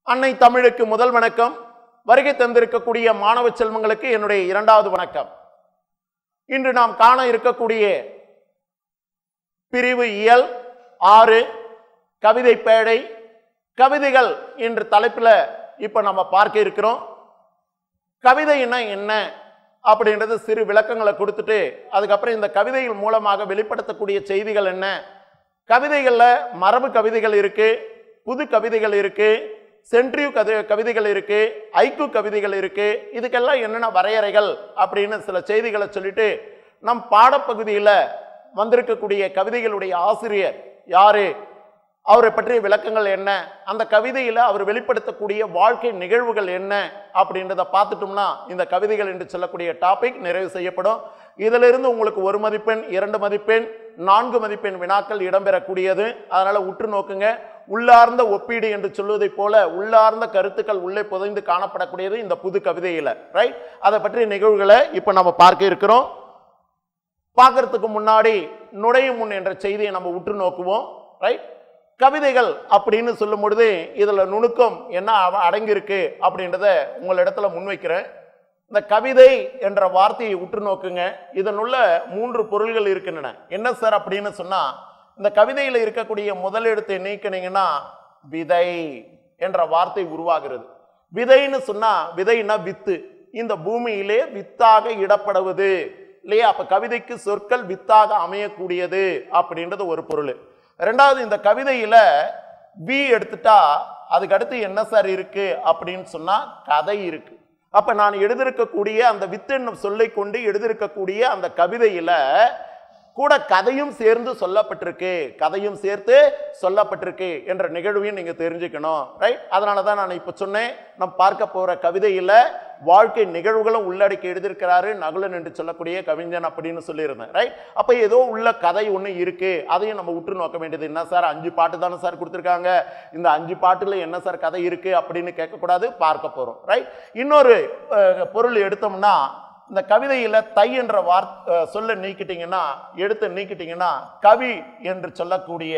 அன்னை தமிழுக்கு முதல் வணக்கம் வருகை தந்திருக்கக்கூடிய மாணவ செல்வங்களுக்கு என்னுடைய இரண்டாவது வணக்கம் இன்று நாம் காண இருக்கக்கூடிய பிரிவு இயல் ஆறு கவிதை பேழை கவிதைகள் என்ற தலைப்பில் இப்போ நம்ம பார்க்க இருக்கிறோம் கவிதைன்னா என்ன அப்படின்றது சிறு விளக்கங்களை கொடுத்துட்டு அதுக்கப்புறம் இந்த கவிதைகள் மூலமாக வெளிப்படுத்தக்கூடிய செய்திகள் என்ன கவிதைகளில் மரபு கவிதைகள் இருக்கு புது கவிதைகள் இருக்கு சென்ட்ரியூ கதை கவிதைகள் இருக்கு ஐக்கு கவிதைகள் இருக்கு இதுக்கெல்லாம் என்னென்ன வரையறைகள் அப்படின்னு சில செய்திகளை சொல்லிட்டு நம் பாடப்பகுதியில் வந்திருக்கக்கூடிய கவிதைகளுடைய ஆசிரியர் யாரு அவரை பற்றிய விளக்கங்கள் என்ன அந்த கவிதையில் அவர் வெளிப்படுத்தக்கூடிய வாழ்க்கை நிகழ்வுகள் என்ன அப்படின்றத பார்த்துட்டோம்னா இந்த கவிதைகள் என்று சொல்லக்கூடிய டாபிக் நிறைவு செய்யப்படும் இதிலிருந்து உங்களுக்கு ஒரு மதிப்பெண் இரண்டு மதிப்பெண் நான்கு மதிப்பெண் வினாக்கள் இடம்பெறக்கூடியது அதனால உற்று நோக்குங்க உள்ளார்ந்த ஒப்பீடு என்று சொல்வதைப் போல உள்ளார்ந்த கருத்துக்கள் உள்ளே புதைந்து காணப்படக்கூடியது இந்த புது கவிதையில ரைட் அதை பற்றிய நிகழ்வுகளை இப்போ நம்ம பார்க்க இருக்கிறோம் பார்க்கறதுக்கு முன்னாடி நுழையும் முன் என்ற செய்தியை நம்ம உற்று நோக்குவோம் ரைட் கவிதைகள் அப்படின்னு சொல்லும் பொழுது இதுல நுணுக்கம் என்ன அவ- அடங்கியிருக்கு அப்படின்றத உங்களிடத்துல முன்வைக்கிறேன் இந்த கவிதை என்ற வார்த்தையை உற்று நோக்குங்க இதனுள்ள மூன்று பொருள்கள் இருக்கின்றன என்ன சார் அப்படின்னு சொன்னா இந்த கவிதையில் இருக்கக்கூடிய முதல் எழுத்தை நீக்கினீங்கன்னா விதை என்ற வார்த்தை உருவாகிறது விதைன்னு சொன்னா விதைன்னா வித்து இந்த பூமியிலே வித்தாக இடப்படுவது இல்லையா அப்ப கவிதைக்கு சொற்கள் வித்தாக அமையக்கூடியது அப்படின்றது ஒரு பொருள் ரெண்டாவது இந்த கவிதையில வி எடுத்துட்டா அதுக்கு அடுத்து என்ன சார் இருக்கு அப்படின்னு சொன்னா கதை இருக்கு அப்ப நான் எழுதியிருக்கக்கூடிய அந்த வித்து என்னும் சொல்லை கொண்டு எழுதியிருக்கக்கூடிய அந்த கவிதையில கூட கதையும் சேர்ந்து சொல்லப்பட்டிருக்கு கதையும் சேர்த்து சொல்லப்பட்டிருக்கு என்ற நிகழ்வையும் நீங்க தெரிஞ்சுக்கணும் ரைட் அதனால தான் நான் இப்ப சொன்னேன் நம்ம பார்க்க போற கவிதையில வாழ்க்கை நிகழ்வுகளும் உள்ளடக்கி எழுதியிருக்கிறாரு நகுலன் என்று சொல்லக்கூடிய கவிஞன் அப்படின்னு சொல்லியிருந்தேன் ரைட் அப்ப ஏதோ உள்ள கதை ஒண்ணு இருக்கு அதையும் நம்ம உற்று நோக்க வேண்டியது என்ன சார் அஞ்சு பாட்டு தானே சார் கொடுத்துருக்காங்க இந்த அஞ்சு பாட்டுல என்ன சார் கதை இருக்கு அப்படின்னு கேட்கக்கூடாது பார்க்க போறோம் ரைட் இன்னொரு அஹ், பொருள் எடுத்தோம்னா இந்த கவிதையில தை என்ற வார் அஹ், சொல்ல நீக்கிட்டீங்கன்னா எடுத்து நீக்கிட்டீங்கன்னா கவி என்று சொல்லக்கூடிய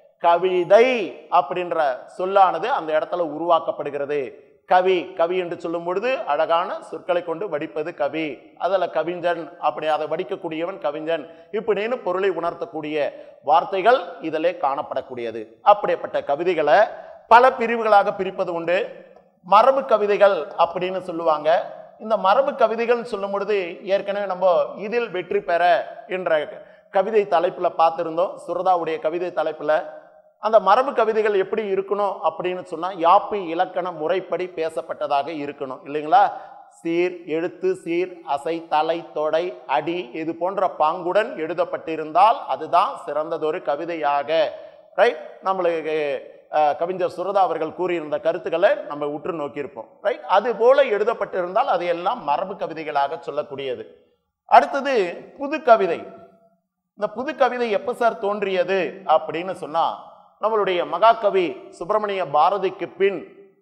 கவிதை அப்படின்ற சொல்லானது அந்த இடத்துல உருவாக்கப்படுகிறது கவி கவி என்று சொல்லும் பொழுது அழகான சொற்களை கொண்டு வடிப்பது கவி அதில் கவிஞன் அப்படி அதை வடிக்கக்கூடியவன் கவிஞன் இப்படின்னு பொருளை உணர்த்தக்கூடிய வார்த்தைகள் இதிலே காணப்படக்கூடியது அப்படிப்பட்ட கவிதைகளை பல பிரிவுகளாக பிரிப்பது உண்டு மரபு கவிதைகள் அப்படின்னு சொல்லுவாங்க இந்த மரபு கவிதைகள் சொல்லும் பொழுது ஏற்கனவே நம்ம இதில் வெற்றி பெற என்ற கவிதை தலைப்புல பார்த்திருந்தோம் சுரதாவுடைய கவிதை தலைப்புல அந்த மரபு கவிதைகள் எப்படி இருக்கணும் அப்படின்னு சொன்னா யாப்பு இலக்கண முறைப்படி பேசப்பட்டதாக இருக்கணும் இல்லைங்களா சீர் எழுத்து சீர் அசை தலை தொடை அடி இது போன்ற பாங்குடன் எழுதப்பட்டிருந்தால் அதுதான் சிறந்ததொரு கவிதையாக ரைட் நம்மளுக்கு அஹ், கவிஞர் சுரதா அவர்கள் கூறியிருந்த கருத்துக்களை நம்ம உற்று நோக்கியிருப்போம் ரைட் அது போல எழுதப்பட்டிருந்தால் அதையெல்லாம் மரபு கவிதைகளாக சொல்லக்கூடியது அடுத்தது புது கவிதை இந்த புது கவிதை எப்ப சார் தோன்றியது அப்படின்னு சொன்னா நம்மளுடைய மகாகவி சுப்பிரமணிய பாரதிக்கு பின்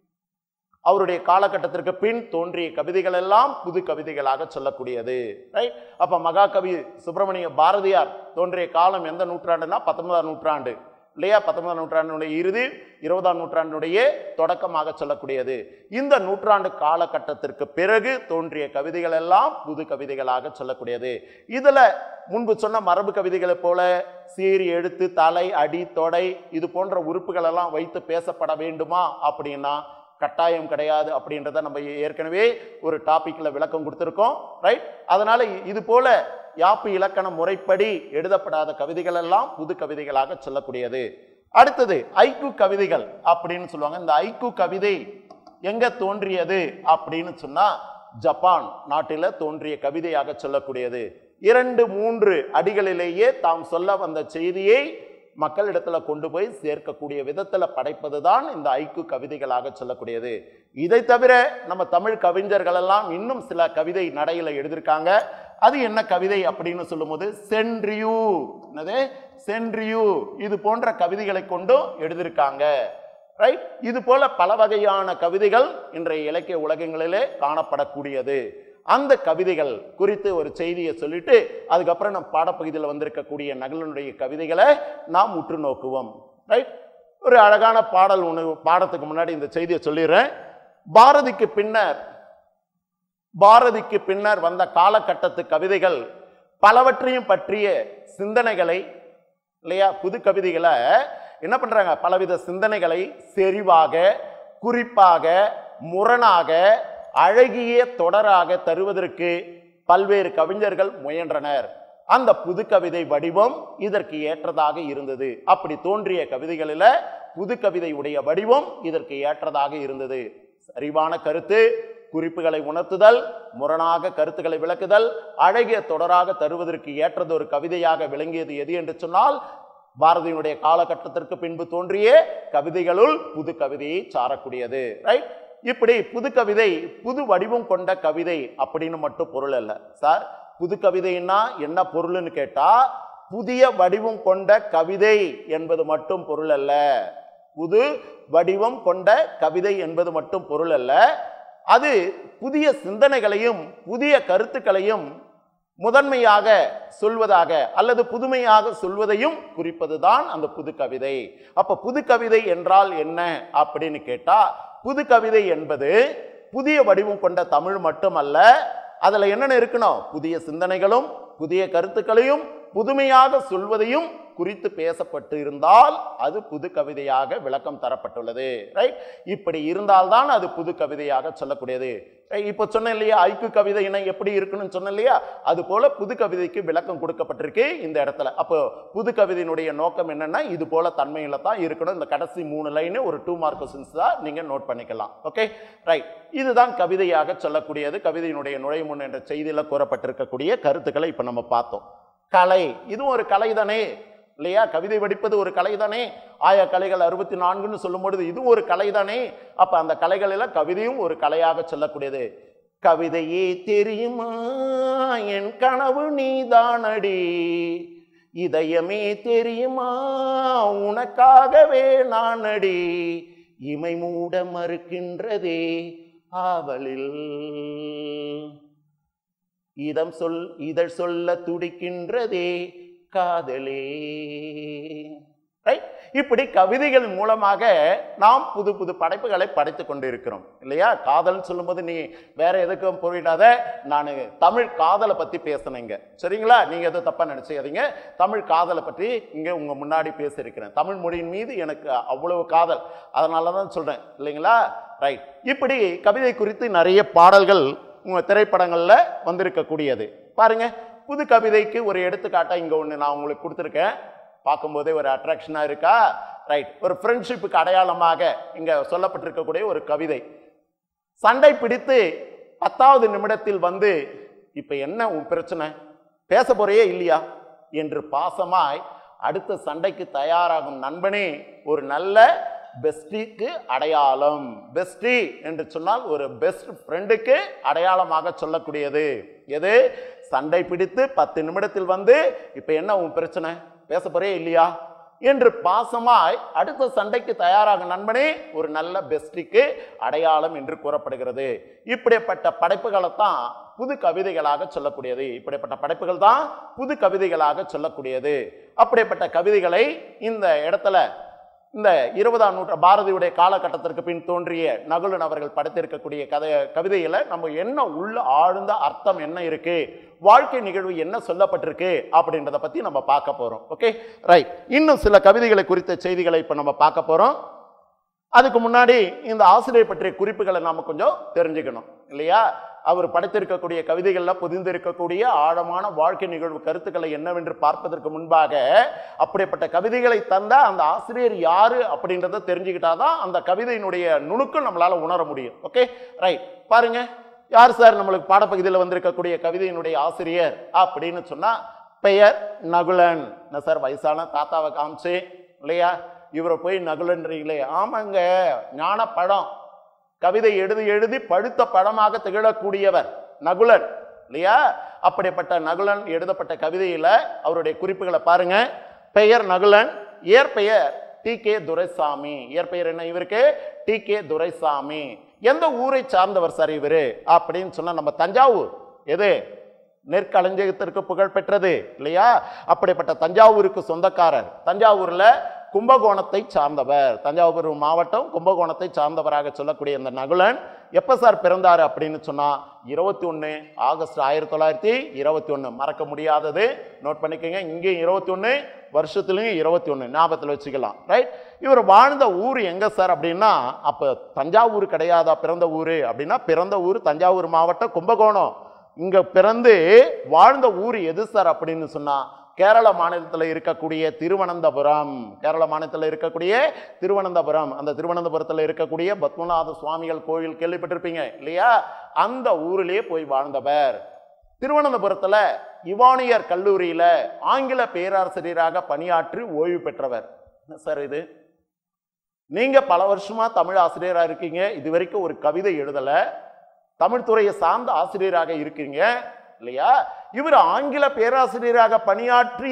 அவருடைய காலகட்டத்திற்கு பின் தோன்றிய கவிதைகள் எல்லாம் புது கவிதைகளாக சொல்லக்கூடியது ரைட் அப்ப மகாகவி சுப்பிரமணிய பாரதியார் தோன்றிய காலம் எந்த நூற்றாண்டுனா பத்தொன்பதாம் நூற்றாண்டு இல்லையா பத்தொன்பதாம் நூற்றாண்டினுடைய இறுதி இருபதாம் நூற்றாண்டினுடைய தொடக்கமாக சொல்லக்கூடியது இந்த நூற்றாண்டு காலகட்டத்திற்கு பிறகு தோன்றிய கவிதைகள் எல்லாம் புது கவிதைகளாக சொல்லக்கூடியது இதுல முன்பு சொன்ன மரபு கவிதைகளைப் போல சீர் எழுத்து தலை அடி தொடை இது போன்ற உறுப்புகள் எல்லாம் வைத்து பேசப்பட வேண்டுமா அப்படின்னா கட்டாயம் கிடையாது அப்படின்றத நம்ம ஏற்கனவே ஒரு டாபிக்ல விளக்கம் கொடுத்துருக்கோம் ரைட் அதனால இது போல யாப்பு இலக்கண முறைப்படி எழுதப்படாத கவிதைகள் எல்லாம் புது கவிதைகளாக சொல்லக்கூடியது அடுத்தது ஐக்கு கவிதைகள் அப்படின்னு சொல்லுவாங்க இந்த ஐக்கு கவிதை எங்க தோன்றியது அப்படின்னு சொன்னா ஜப்பான் நாட்டில தோன்றிய கவிதையாக சொல்லக்கூடியது இரண்டு மூன்று அடிகளிலேயே தாம் சொல்ல வந்த செய்தியை மக்களிடத்துல கொண்டு போய் சேர்க்கக்கூடிய விதத்துல படைப்பது தான் இந்த ஐக்கு கவிதைகளாக சொல்லக்கூடியது இதை தவிர நம்ம தமிழ் கவிஞர்கள் எல்லாம் இன்னும் சில கவிதை நடையில எழுதியிருக்காங்க அது என்ன கவிதை அப்படின்னு சொல்லும்போது சென்றியூ என்னது சென்றியூ இது போன்ற கவிதைகளை கொண்டும் எழுதியிருக்காங்க ரைட் இது போல பல வகையான கவிதைகள் இன்றைய இலக்கிய உலகங்களிலே காணப்படக்கூடியது அந்த கவிதைகள் குறித்து ஒரு செய்தியை சொல்லிட்டு அதுக்கப்புறம் நம் பாடப்பகுதியில் வந்திருக்கக்கூடிய நகலனுடைய கவிதைகளை நாம் உற்று நோக்குவோம் ரைட் ஒரு அழகான பாடல் ஒன்று பாடத்துக்கு முன்னாடி இந்த செய்தியை சொல்லிடுறேன் பாரதிக்கு பின்னர் பாரதிக்கு பின்னர் வந்த காலகட்டத்து கவிதைகள் பலவற்றையும் பற்றிய சிந்தனைகளை இல்லையா புது கவிதைகளை என்ன பண்றாங்க பலவித சிந்தனைகளை செறிவாக குறிப்பாக முரணாக அழகிய தொடராக தருவதற்கு பல்வேறு கவிஞர்கள் முயன்றனர் அந்த புது கவிதை வடிவம் இதற்கு ஏற்றதாக இருந்தது அப்படி தோன்றிய கவிதைகளில் புது கவிதை உடைய வடிவம் இதற்கு ஏற்றதாக இருந்தது சரிவான கருத்து குறிப்புகளை உணர்த்துதல் முரணாக கருத்துக்களை விளக்குதல் அழகிய தொடராக தருவதற்கு ஏற்றது ஒரு கவிதையாக விளங்கியது எது என்று சொன்னால் பாரதியினுடைய காலகட்டத்திற்கு பின்பு தோன்றிய கவிதைகளுள் புது கவிதையை சாரக்கூடியது ரைட் இப்படி புது கவிதை புது வடிவம் கொண்ட கவிதை அப்படின்னு மட்டும் பொருள் அல்ல சார் புது கவிதைன்னா என்ன பொருள்னு கேட்டா புதிய வடிவம் கொண்ட கவிதை என்பது மட்டும் பொருள் அல்ல புது வடிவம் கொண்ட கவிதை என்பது மட்டும் பொருள் அல்ல அது புதிய சிந்தனைகளையும் புதிய கருத்துக்களையும் முதன்மையாக சொல்வதாக அல்லது புதுமையாக சொல்வதையும் குறிப்பதுதான் அந்த புது கவிதை அப்ப புது கவிதை என்றால் என்ன அப்படின்னு கேட்டா புது கவிதை என்பது புதிய வடிவம் கொண்ட தமிழ் மட்டுமல்ல அதுல என்னென்ன இருக்கணும் புதிய சிந்தனைகளும் புதிய கருத்துக்களையும் புதுமையாக சொல்வதையும் குறித்து பேசப்பட்டு இருந்தால் அது புது கவிதையாக விளக்கம் தரப்பட்டுள்ளது ரைட் இப்படி இருந்தால்தான் அது புது கவிதையாக சொல்லக்கூடியது Right? இப்போ சொன்னேன் இல்லையா ஐக்கு கவிதை இணை எப்படி இருக்குன்னு சொன்னேன் இல்லையா அது போல புது கவிதைக்கு விளக்கம் கொடுக்கப்பட்டிருக்கு இந்த இடத்துல அப்போ புது கவிதையினுடைய நோக்கம் என்னன்னா இது போல தன்மையில தான் இருக்கணும் இந்த கடைசி மூணு லைன் ஒரு டூ மார்க் கொஸ்டின்ஸ் தான் நீங்க நோட் பண்ணிக்கலாம் ஓகே ரைட் இதுதான் கவிதையாக சொல்லக்கூடியது கவிதையினுடைய நுழைமுன் என்ற செய்தியில கூறப்பட்டிருக்கக்கூடிய கருத்துக்களை இப்போ நம்ம பார்த்தோம் கலை இதுவும் ஒரு கலை தானே இல்லையா கவிதை வடிப்பது ஒரு கலை தானே ஆய கலைகள் அறுபத்தி நான்குன்னு சொல்லும் பொழுது இது ஒரு கலை தானே அப்ப அந்த கலைகள் எல்லாம் கவிதையும் ஒரு கலையாக சொல்லக்கூடியது கவிதையே தெரியுமா என் கனவு நீதானடி இதயமே தெரியுமா உனக்காகவே நானடி இமை மூட மறுக்கின்றதே ஆவலில் இதம் சொல் இதழ் சொல்ல துடிக்கின்றதே காதலே ரைட் இப்படி கவிதைகள் மூலமாக நாம் புது புது படைப்புகளை படைத்து கொண்டிருக்கிறோம் இல்லையா காதல்னு சொல்லும்போது நீ வேற எதுக்கும் போயிடாத நான் தமிழ் காதலை பத்தி பேசினேங்க சரிங்களா நீங்க எதுவும் தப்பா நினைச்சுக்காதீங்க தமிழ் காதலை பற்றி இங்க உங்க முன்னாடி பேசியிருக்கிறேன் தமிழ் மொழியின் மீது எனக்கு அவ்வளவு காதல் அதனால தான் சொல்றேன் இல்லைங்களா ரைட் இப்படி கவிதை குறித்து நிறைய பாடல்கள் உங்க திரைப்படங்கள்ல வந்திருக்கக்கூடியது பாருங்க புது கவிதைக்கு ஒரு எடுத்துக்காட்டா இங்க ஒன்று நான் உங்களுக்கு கொடுத்துருக்கேன் பார்க்கும்போதே ஒரு அட்ராக்ஷனா இருக்கா ரைட் ஒரு ஃப்ரெண்ட்ஷிப்புக்கு அடையாளமாக இங்க சொல்லப்பட்டிருக்கக்கூடிய ஒரு கவிதை சண்டை பிடித்து பத்தாவது நிமிடத்தில் வந்து இப்ப என்ன உன் பிரச்சனை பேச போறியே இல்லையா என்று பாசமாய் அடுத்த சண்டைக்கு தயாராகும் நண்பனே ஒரு நல்ல பெஸ்டிக்கு அடையாளம் பெஸ்டி என்று சொன்னால் ஒரு பெஸ்ட் ஃப்ரெண்டுக்கு அடையாளமாக சொல்லக்கூடியது எது சண்டை பிடித்து பத்து நிமிடத்தில் வந்து இப்ப என்ன உன் பிரச்சனை பேச போறே இல்லையா என்று பாசமாய் அடுத்த சண்டைக்கு தயாராக நண்பனே ஒரு நல்ல பெஸ்டிக்கு அடையாளம் என்று கூறப்படுகிறது இப்படிப்பட்ட படைப்புகளைத்தான் புது கவிதைகளாக சொல்லக்கூடியது இப்படிப்பட்ட படைப்புகள் தான் புது கவிதைகளாக சொல்லக்கூடியது அப்படிப்பட்ட கவிதைகளை இந்த இடத்துல இந்த இருபதாம் நூற்ற பாரதியுடைய காலகட்டத்திற்கு பின் தோன்றிய நகுலன் அவர்கள் படைத்திருக்கக்கூடிய கதை கவிதையில நம்ம என்ன உள்ள ஆழ்ந்த அர்த்தம் என்ன இருக்கு வாழ்க்கை நிகழ்வு என்ன சொல்லப்பட்டிருக்கு அப்படின்றத பத்தி நம்ம பார்க்க போறோம் ஓகே ரைட் இன்னும் சில கவிதைகளை குறித்த செய்திகளை இப்ப நம்ம பார்க்க போறோம் அதுக்கு முன்னாடி இந்த ஆசிரியர் பற்றிய குறிப்புகளை நாம கொஞ்சம் தெரிஞ்சுக்கணும் இல்லையா அவர் படைத்திருக்கக்கூடிய கவிதைகளில் பொதிந்திருக்கக்கூடிய ஆழமான வாழ்க்கை நிகழ்வு கருத்துக்களை என்னவென்று பார்ப்பதற்கு முன்பாக அப்படிப்பட்ட கவிதைகளை தந்த அந்த ஆசிரியர் யாரு அப்படின்றத தெரிஞ்சுக்கிட்டாதான் அந்த கவிதையினுடைய நுணுக்கம் நம்மளால உணர முடியும் ஓகே ரைட் பாருங்க யார் சார் நம்மளுக்கு பாடப்பகுதியில் வந்திருக்கக்கூடிய கவிதையினுடைய ஆசிரியர் அப்படின்னு சொன்னா பெயர் நகுலன் என்ன சார் வயசான தாத்தாவை காமிச்சு இல்லையா இவரை போய் நகுலன்றீங்களே ஆமாங்க ஞான படம் கவிதை எழுதி எழுதி பழுத்த படமாக திகழக்கூடியவர் நகுலன் இல்லையா அப்படிப்பட்ட நகுலன் எழுதப்பட்ட கவிதையில அவருடைய குறிப்புகளை பாருங்க பெயர் நகுலன் இயற்பெயர் டி கே துரைசாமி இயற்பெயர் என்ன இவருக்கு டி கே துரைசாமி எந்த ஊரை சார்ந்தவர் சார் இவரு அப்படின்னு சொன்னா நம்ம தஞ்சாவூர் எது நெற்களஞ்சியத்திற்கு புகழ் பெற்றது இல்லையா அப்படிப்பட்ட தஞ்சாவூருக்கு சொந்தக்காரர் தஞ்சாவூர்ல கும்பகோணத்தை சார்ந்தவர் தஞ்சாவூர் மாவட்டம் கும்பகோணத்தை சார்ந்தவராக சொல்லக்கூடிய இந்த நகுலன் எப்ப சார் பிறந்தாரு அப்படின்னு சொன்னா இருபத்தி ஒன்று ஆகஸ்ட் ஆயிரத்தி தொள்ளாயிரத்தி இருபத்தி ஒன்று மறக்க முடியாதது நோட் பண்ணிக்கோங்க இங்கேயும் இருபத்தி ஒன்று வருஷத்துலையும் இருபத்தி ஒன்று ஞாபகத்தில் வச்சுக்கலாம் ரைட் இவர் வாழ்ந்த ஊர் எங்க சார் அப்படின்னா அப்போ தஞ்சாவூர் கிடையாதா பிறந்த ஊர் அப்படின்னா பிறந்த ஊர் தஞ்சாவூர் மாவட்டம் கும்பகோணம் இங்க பிறந்து வாழ்ந்த ஊர் எது சார் அப்படின்னு சொன்னா கேரள மாநிலத்தில் இருக்கக்கூடிய திருவனந்தபுரம் கேரள மாநிலத்தில் இருக்கக்கூடிய திருவனந்தபுரம் அந்த திருவனந்தபுரத்தில் இருக்கக்கூடிய பத்மநாத சுவாமிகள் கோயில் கேள்விப்பட்டிருப்பீங்க இல்லையா அந்த ஊரிலே போய் வாழ்ந்தவர் திருவனந்தபுரத்துல இவானியர் கல்லூரியில ஆங்கில பேராசிரியராக பணியாற்றி ஓய்வு பெற்றவர் என்ன சார் இது நீங்க பல வருஷமா தமிழ் ஆசிரியரா இருக்கீங்க இது வரைக்கும் ஒரு கவிதை எழுதல தமிழ் துறையை சார்ந்த ஆசிரியராக இருக்கீங்க இல்லையா இவர் ஆங்கில பேராசிரியராக பணியாற்றி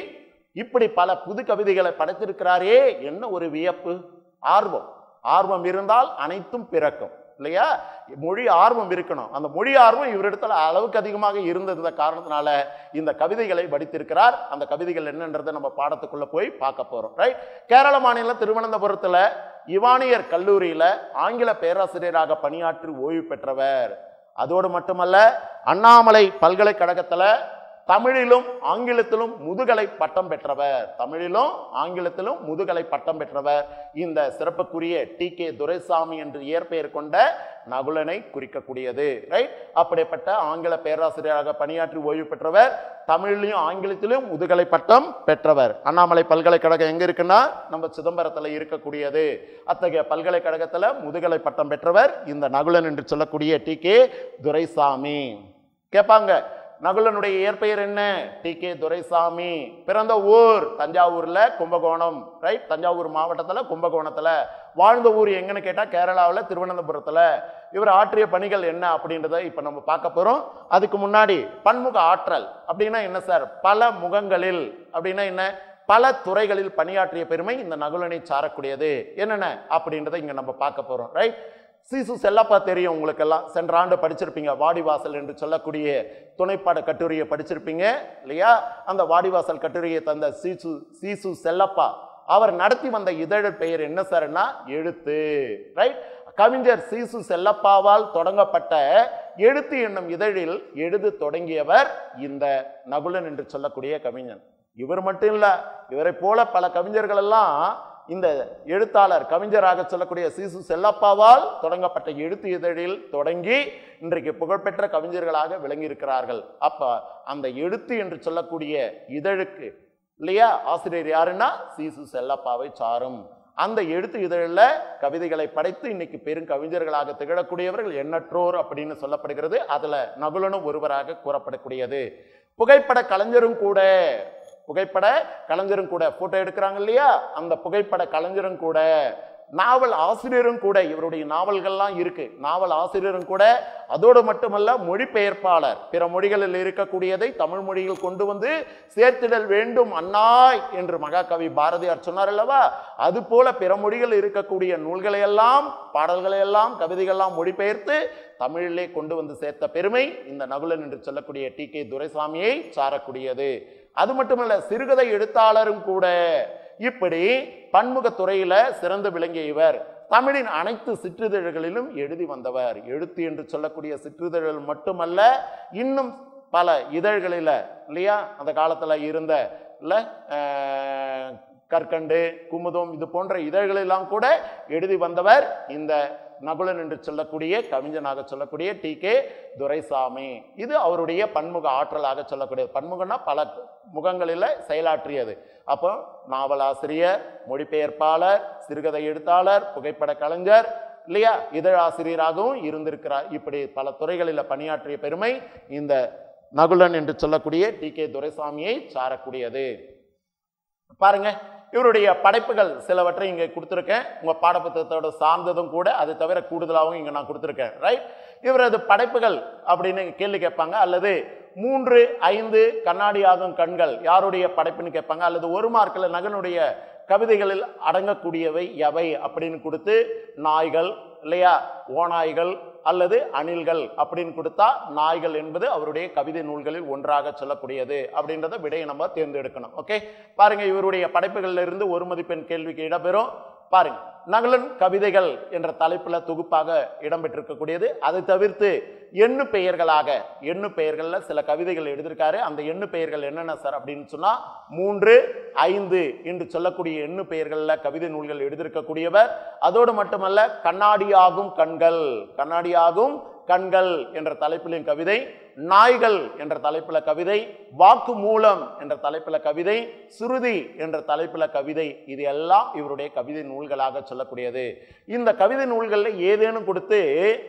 இப்படி பல புது கவிதைகளை படைத்திருக்கிறாரே என்ன ஒரு வியப்பு ஆர்வம் ஆர்வம் இருந்தால் அனைத்தும் பிறக்கும் இல்லையா மொழி ஆர்வம் இருக்கணும் அந்த மொழி ஆர்வம் இவரிடத்துல அளவுக்கு அதிகமாக இருந்தது காரணத்தினால இந்த கவிதைகளை படித்திருக்கிறார் அந்த கவிதைகள் என்னன்றதை நம்ம பாடத்துக்குள்ள போய் பார்க்க போறோம் ரைட் கேரள மாநிலம் திருவனந்தபுரத்துல இவானியர் கல்லூரியில ஆங்கில பேராசிரியராக பணியாற்றி ஓய்வு பெற்றவர் அதோடு மட்டுமல்ல அண்ணாமலை பல்கலைக்கழகத்துல தமிழிலும் ஆங்கிலத்திலும் முதுகலை பட்டம் பெற்றவர் தமிழிலும் ஆங்கிலத்திலும் முதுகலை பட்டம் பெற்றவர் இந்த சிறப்புக்குரிய டி கே துரைசாமி என்று இயற்பெயர் கொண்ட நகுலனை குறிக்கக்கூடியது ரைட் அப்படிப்பட்ட ஆங்கில பேராசிரியராக பணியாற்றி ஓய்வு பெற்றவர் தமிழிலும் ஆங்கிலத்திலும் முதுகலை பட்டம் பெற்றவர் அண்ணாமலை பல்கலைக்கழகம் எங்க இருக்குன்னா நம்ம சிதம்பரத்தில் இருக்கக்கூடியது அத்தகைய பல்கலைக்கழகத்தில் முதுகலை பட்டம் பெற்றவர் இந்த நகுலன் என்று சொல்லக்கூடிய டி கே துரைசாமி கேட்பாங்க நகுலனுடைய இயற்பெயர் என்ன டி கே துரைசாமி பிறந்த ஊர் தஞ்சாவூர்ல கும்பகோணம் ரைட் தஞ்சாவூர் மாவட்டத்துல கும்பகோணத்துல வாழ்ந்த ஊர் எங்கன்னு கேட்டா கேரளாவில் திருவனந்தபுரத்துல இவர் ஆற்றிய பணிகள் என்ன அப்படின்றத இப்ப நம்ம பார்க்க போறோம் அதுக்கு முன்னாடி பன்முக ஆற்றல் அப்படின்னா என்ன சார் பல முகங்களில் அப்படின்னா என்ன பல துறைகளில் பணியாற்றிய பெருமை இந்த நகுலனை சாரக்கூடியது என்னென்ன அப்படின்றத இங்க நம்ம பார்க்க போறோம் ரைட் சீசு செல்லப்பா தெரியும் உங்களுக்கெல்லாம் சென்ற ஆண்டு படிச்சிருப்பீங்க வாடிவாசல் என்று சொல்லக்கூடிய துணைப்பாட கட்டுரையை படிச்சிருப்பீங்க இல்லையா அந்த வாடிவாசல் கட்டுரையை தந்த சீசு சீசு செல்லப்பா அவர் நடத்தி வந்த இதழ் பெயர் என்ன சார்னா எழுத்து ரைட் கவிஞர் சீசு செல்லப்பாவால் தொடங்கப்பட்ட எழுத்து என்னும் இதழில் எழுது தொடங்கியவர் இந்த நகுலன் என்று சொல்லக்கூடிய கவிஞன் இவர் மட்டும் இல்ல இவரை போல பல கவிஞர்கள் எல்லாம் இந்த எழுத்தாளர் கவிஞராக சொல்லக்கூடிய சீசு செல்லப்பாவால் தொடங்கப்பட்ட எழுத்து இதழில் தொடங்கி இன்றைக்கு புகழ்பெற்ற கவிஞர்களாக விளங்கி இருக்கிறார்கள் அப்ப அந்த எழுத்து என்று சொல்லக்கூடிய இதழுக்கு இல்லையா ஆசிரியர் யாருன்னா சீசு செல்லப்பாவை சாரும் அந்த எழுத்து இதழில் கவிதைகளை படைத்து இன்னைக்கு பெரும் கவிஞர்களாக திகழக்கூடியவர்கள் எண்ணற்றோர் அப்படின்னு சொல்லப்படுகிறது அதுல நகுலனும் ஒருவராக கூறப்படக்கூடியது புகைப்பட கலைஞரும் கூட புகைப்பட கலைஞரும் கூட போட்டோ எடுக்கிறாங்க இல்லையா அந்த புகைப்பட கலைஞரும் கூட நாவல் ஆசிரியரும் கூட இவருடைய நாவல்கள்லாம் இருக்கு நாவல் ஆசிரியரும் கூட அதோடு மட்டுமல்ல மொழிபெயர்ப்பாளர் பிற மொழிகளில் இருக்கக்கூடியதை தமிழ் மொழியில் கொண்டு வந்து சேர்த்திடல் வேண்டும் அண்ணாய் என்று மகாகவி பாரதியார் சொன்னார் அல்லவா அது போல பிற மொழிகள் இருக்கக்கூடிய நூல்களை எல்லாம் பாடல்களை எல்லாம் கவிதைகள்லாம் மொழிபெயர்த்து தமிழிலே கொண்டு வந்து சேர்த்த பெருமை இந்த நகுலன் என்று சொல்லக்கூடிய டி கே துரைசாமியை சாரக்கூடியது அது மட்டுமல்ல சிறுகதை எழுத்தாளரும் கூட இப்படி பன்முக துறையில சிறந்து விளங்கிய இவர் தமிழின் அனைத்து சிற்றிதழ்களிலும் எழுதி வந்தவர் எழுத்து என்று சொல்லக்கூடிய சிற்றிதழ்கள் மட்டுமல்ல இன்னும் பல இதழ்களில் இல்லையா அந்த காலத்துல இருந்த இல்ல அஹ், கற்கண்டு குமுதம் இது போன்ற இதழ்களெல்லாம் கூட எழுதி வந்தவர் இந்த நகுலன் என்று சொல்லக்கூடிய கவிஞனாக சொல்லக்கூடிய டி கே துரைசாமி இது அவருடைய பன்முக ஆற்றலாக சொல்லக்கூடியது பன்முகம்னா பல முகங்களில் செயலாற்றியது அப்போ நாவலாசிரியர் மொழிபெயர்ப்பாளர் சிறுகதை எழுத்தாளர் புகைப்பட கலைஞர் இல்லையா இதழாசிரியராகவும் இருந்திருக்கிறார் இப்படி பல துறைகளில் பணியாற்றிய பெருமை இந்த நகுலன் என்று சொல்லக்கூடிய டி கே துரைசாமியை சாரக்கூடியது பாருங்க இவருடைய படைப்புகள் சிலவற்றை இங்கே கொடுத்துருக்கேன் உங்க பாடப்புத்தகத்தோட சார்ந்ததும் கூட அது தவிர கூடுதலாகவும் இங்கே நான் கொடுத்துருக்கேன் ரைட் இவரது படைப்புகள் அப்படின்னு கேள்வி கேட்பாங்க அல்லது மூன்று ஐந்து கண்ணாடியாகும் கண்கள் யாருடைய படைப்புன்னு கேட்பாங்க அல்லது ஒரு மார்க்கில் நகனுடைய கவிதைகளில் அடங்கக்கூடியவை எவை அப்படின்னு கொடுத்து நாய்கள் இல்லையா ஓநாய்கள் அல்லது அணில்கள் அப்படின்னு கொடுத்தா நாய்கள் என்பது அவருடைய கவிதை நூல்களில் ஒன்றாக சொல்லக்கூடியது அப்படின்றத விடையை நம்ம தேர்ந்தெடுக்கணும் ஓகே பாருங்க இவருடைய படைப்புகள்ல இருந்து ஒரு மதிப்பெண் கேள்விக்கு இடம்பெறும் பாருங்க நகலன் கவிதைகள் என்ற தலைப்புல தொகுப்பாக இடம்பெற்றிருக்கக்கூடியது அதை தவிர்த்து எண்ணு பெயர்களாக எண்ணு பெயர்கள்ல சில கவிதைகள் எழுதியிருக்காரு அந்த எண்ணு பெயர்கள் என்னென்ன சார் அப்படின்னு சொன்னா மூன்று ஐந்து என்று சொல்லக்கூடிய எண்ணு பெயர்கள்ல கவிதை நூல்கள் எழுதியிருக்கக்கூடியவர் அதோடு மட்டுமல்ல கண்ணாடியாகும் கண்கள் கண்ணாடியாகும் கண்கள் என்ற தலைப்பிலும் கவிதை நாய்கள் என்ற தலைப்புல கவிதை வாக்கு மூலம் என்ற தலைப்புல கவிதை சுருதி என்ற தலைப்புல கவிதை இது எல்லாம் இவருடைய கவிதை நூல்களாக சொல்லக்கூடியது இந்த கவிதை நூல்கள்ல ஏதேனும் கொடுத்து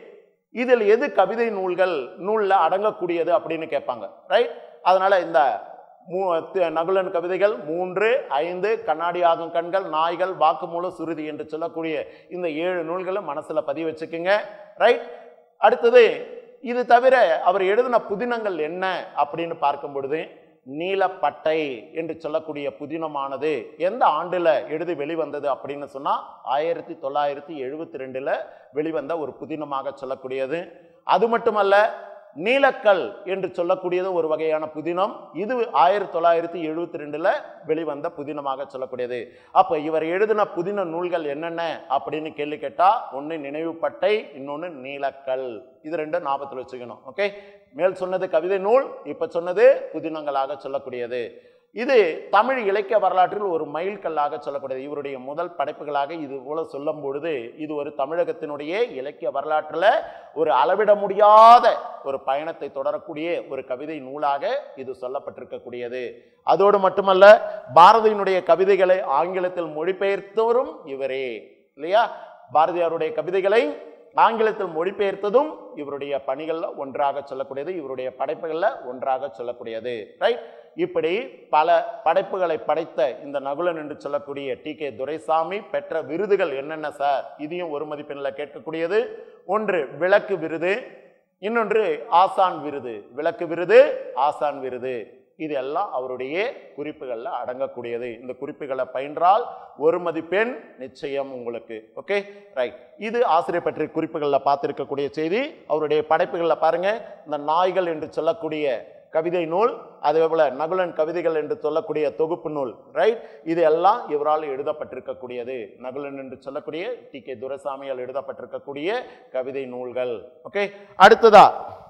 இதில் எது கவிதை நூல்கள் நூல்ல அடங்கக்கூடியது அப்படின்னு கேட்பாங்க ரைட் அதனால இந்த மூ தி- நகுலன் கவிதைகள் மூன்று ஐந்து கண்ணாடி ஆகும் கண்கள் நாய்கள் வாக்குமூலம் சுருதி என்று சொல்லக்கூடிய இந்த ஏழு நூல்களும் மனசுல பதிவு வச்சுக்கோங்க ரைட் அடுத்தது இது தவிர அவர் எழுதின புதினங்கள் என்ன அப்படின்னு பார்க்கும் பொழுது நீலப்பட்டை என்று சொல்லக்கூடிய புதினமானது எந்த ஆண்டுல எழுதி வெளிவந்தது அப்படின்னு சொன்னா ஆயிரத்தி தொள்ளாயிரத்தி எழுபத்தி ரெண்டுல வெளிவந்த ஒரு புதினமாக சொல்லக்கூடியது அது மட்டுமல்ல நீலக்கல் என்று சொல்லக்கூடியது ஒரு வகையான புதினம் இது ஆயிரத்தி தொள்ளாயிரத்தி எழுபத்தி ரெண்டுல வெளிவந்த புதினமாக சொல்லக்கூடியது அப்ப இவர் எழுதின புதின நூல்கள் என்னென்ன அப்படின்னு கேள்வி கேட்டா ஒண்ணு நினைவுப்பட்டை இன்னொன்னு நீலக்கல் இது ரெண்டும் ஞாபகத்தில் வச்சுக்கணும் ஓகே மேல் சொன்னது கவிதை நூல் இப்ப சொன்னது புதினங்களாக சொல்லக்கூடியது இது தமிழ் இலக்கிய வரலாற்றில் ஒரு மைல்கல்லாக சொல்லக்கூடியது இவருடைய முதல் படைப்புகளாக இது போல சொல்லும் பொழுது இது ஒரு தமிழகத்தினுடைய இலக்கிய வரலாற்றில் ஒரு அளவிட முடியாத ஒரு பயணத்தை தொடரக்கூடிய ஒரு கவிதை நூலாக இது சொல்லப்பட்டிருக்கக்கூடியது அதோடு மட்டுமல்ல பாரதியினுடைய கவிதைகளை ஆங்கிலத்தில் மொழிபெயர்த்தவரும் இவரே இல்லையா பாரதியாருடைய கவிதைகளை ஆங்கிலத்தில் மொழிபெயர்த்ததும் இவருடைய பணிகள்ல ஒன்றாக சொல்லக்கூடியது இவருடைய படைப்புகள்ல ஒன்றாக சொல்லக்கூடியது ரைட் இப்படி பல படைப்புகளை படைத்த இந்த நகுலன் என்று சொல்லக்கூடிய டி கே துரைசாமி பெற்ற விருதுகள் என்னென்ன சார் இதையும் ஒரு மதிப்பெண்ணில் கேட்கக்கூடியது ஒன்று விளக்கு விருது இன்னொன்று ஆசான் விருது விளக்கு விருது ஆசான் விருது இது எல்லாம் அவருடைய குறிப்புகளில் அடங்கக்கூடியது இந்த குறிப்புகளை பயின்றால் ஒரு மதிப்பெண் நிச்சயம் உங்களுக்கு ஓகே ரைட் இது ஆசிரியர் பற்றிய குறிப்புகளில் பார்த்திருக்கக்கூடிய செய்தி அவருடைய படைப்புகளில் பாருங்க இந்த நாய்கள் என்று சொல்லக்கூடிய கவிதை நூல் அதே போல நகுலன் கவிதைகள் என்று சொல்லக்கூடிய தொகுப்பு நூல் ரைட் இது எல்லாம் இவரால் எழுதப்பட்டிருக்கக்கூடியது நகுலன் என்று சொல்லக்கூடிய டி கே துரைசாமியால் எழுதப்பட்டிருக்கக்கூடிய கவிதை நூல்கள் ஓகே அடுத்ததா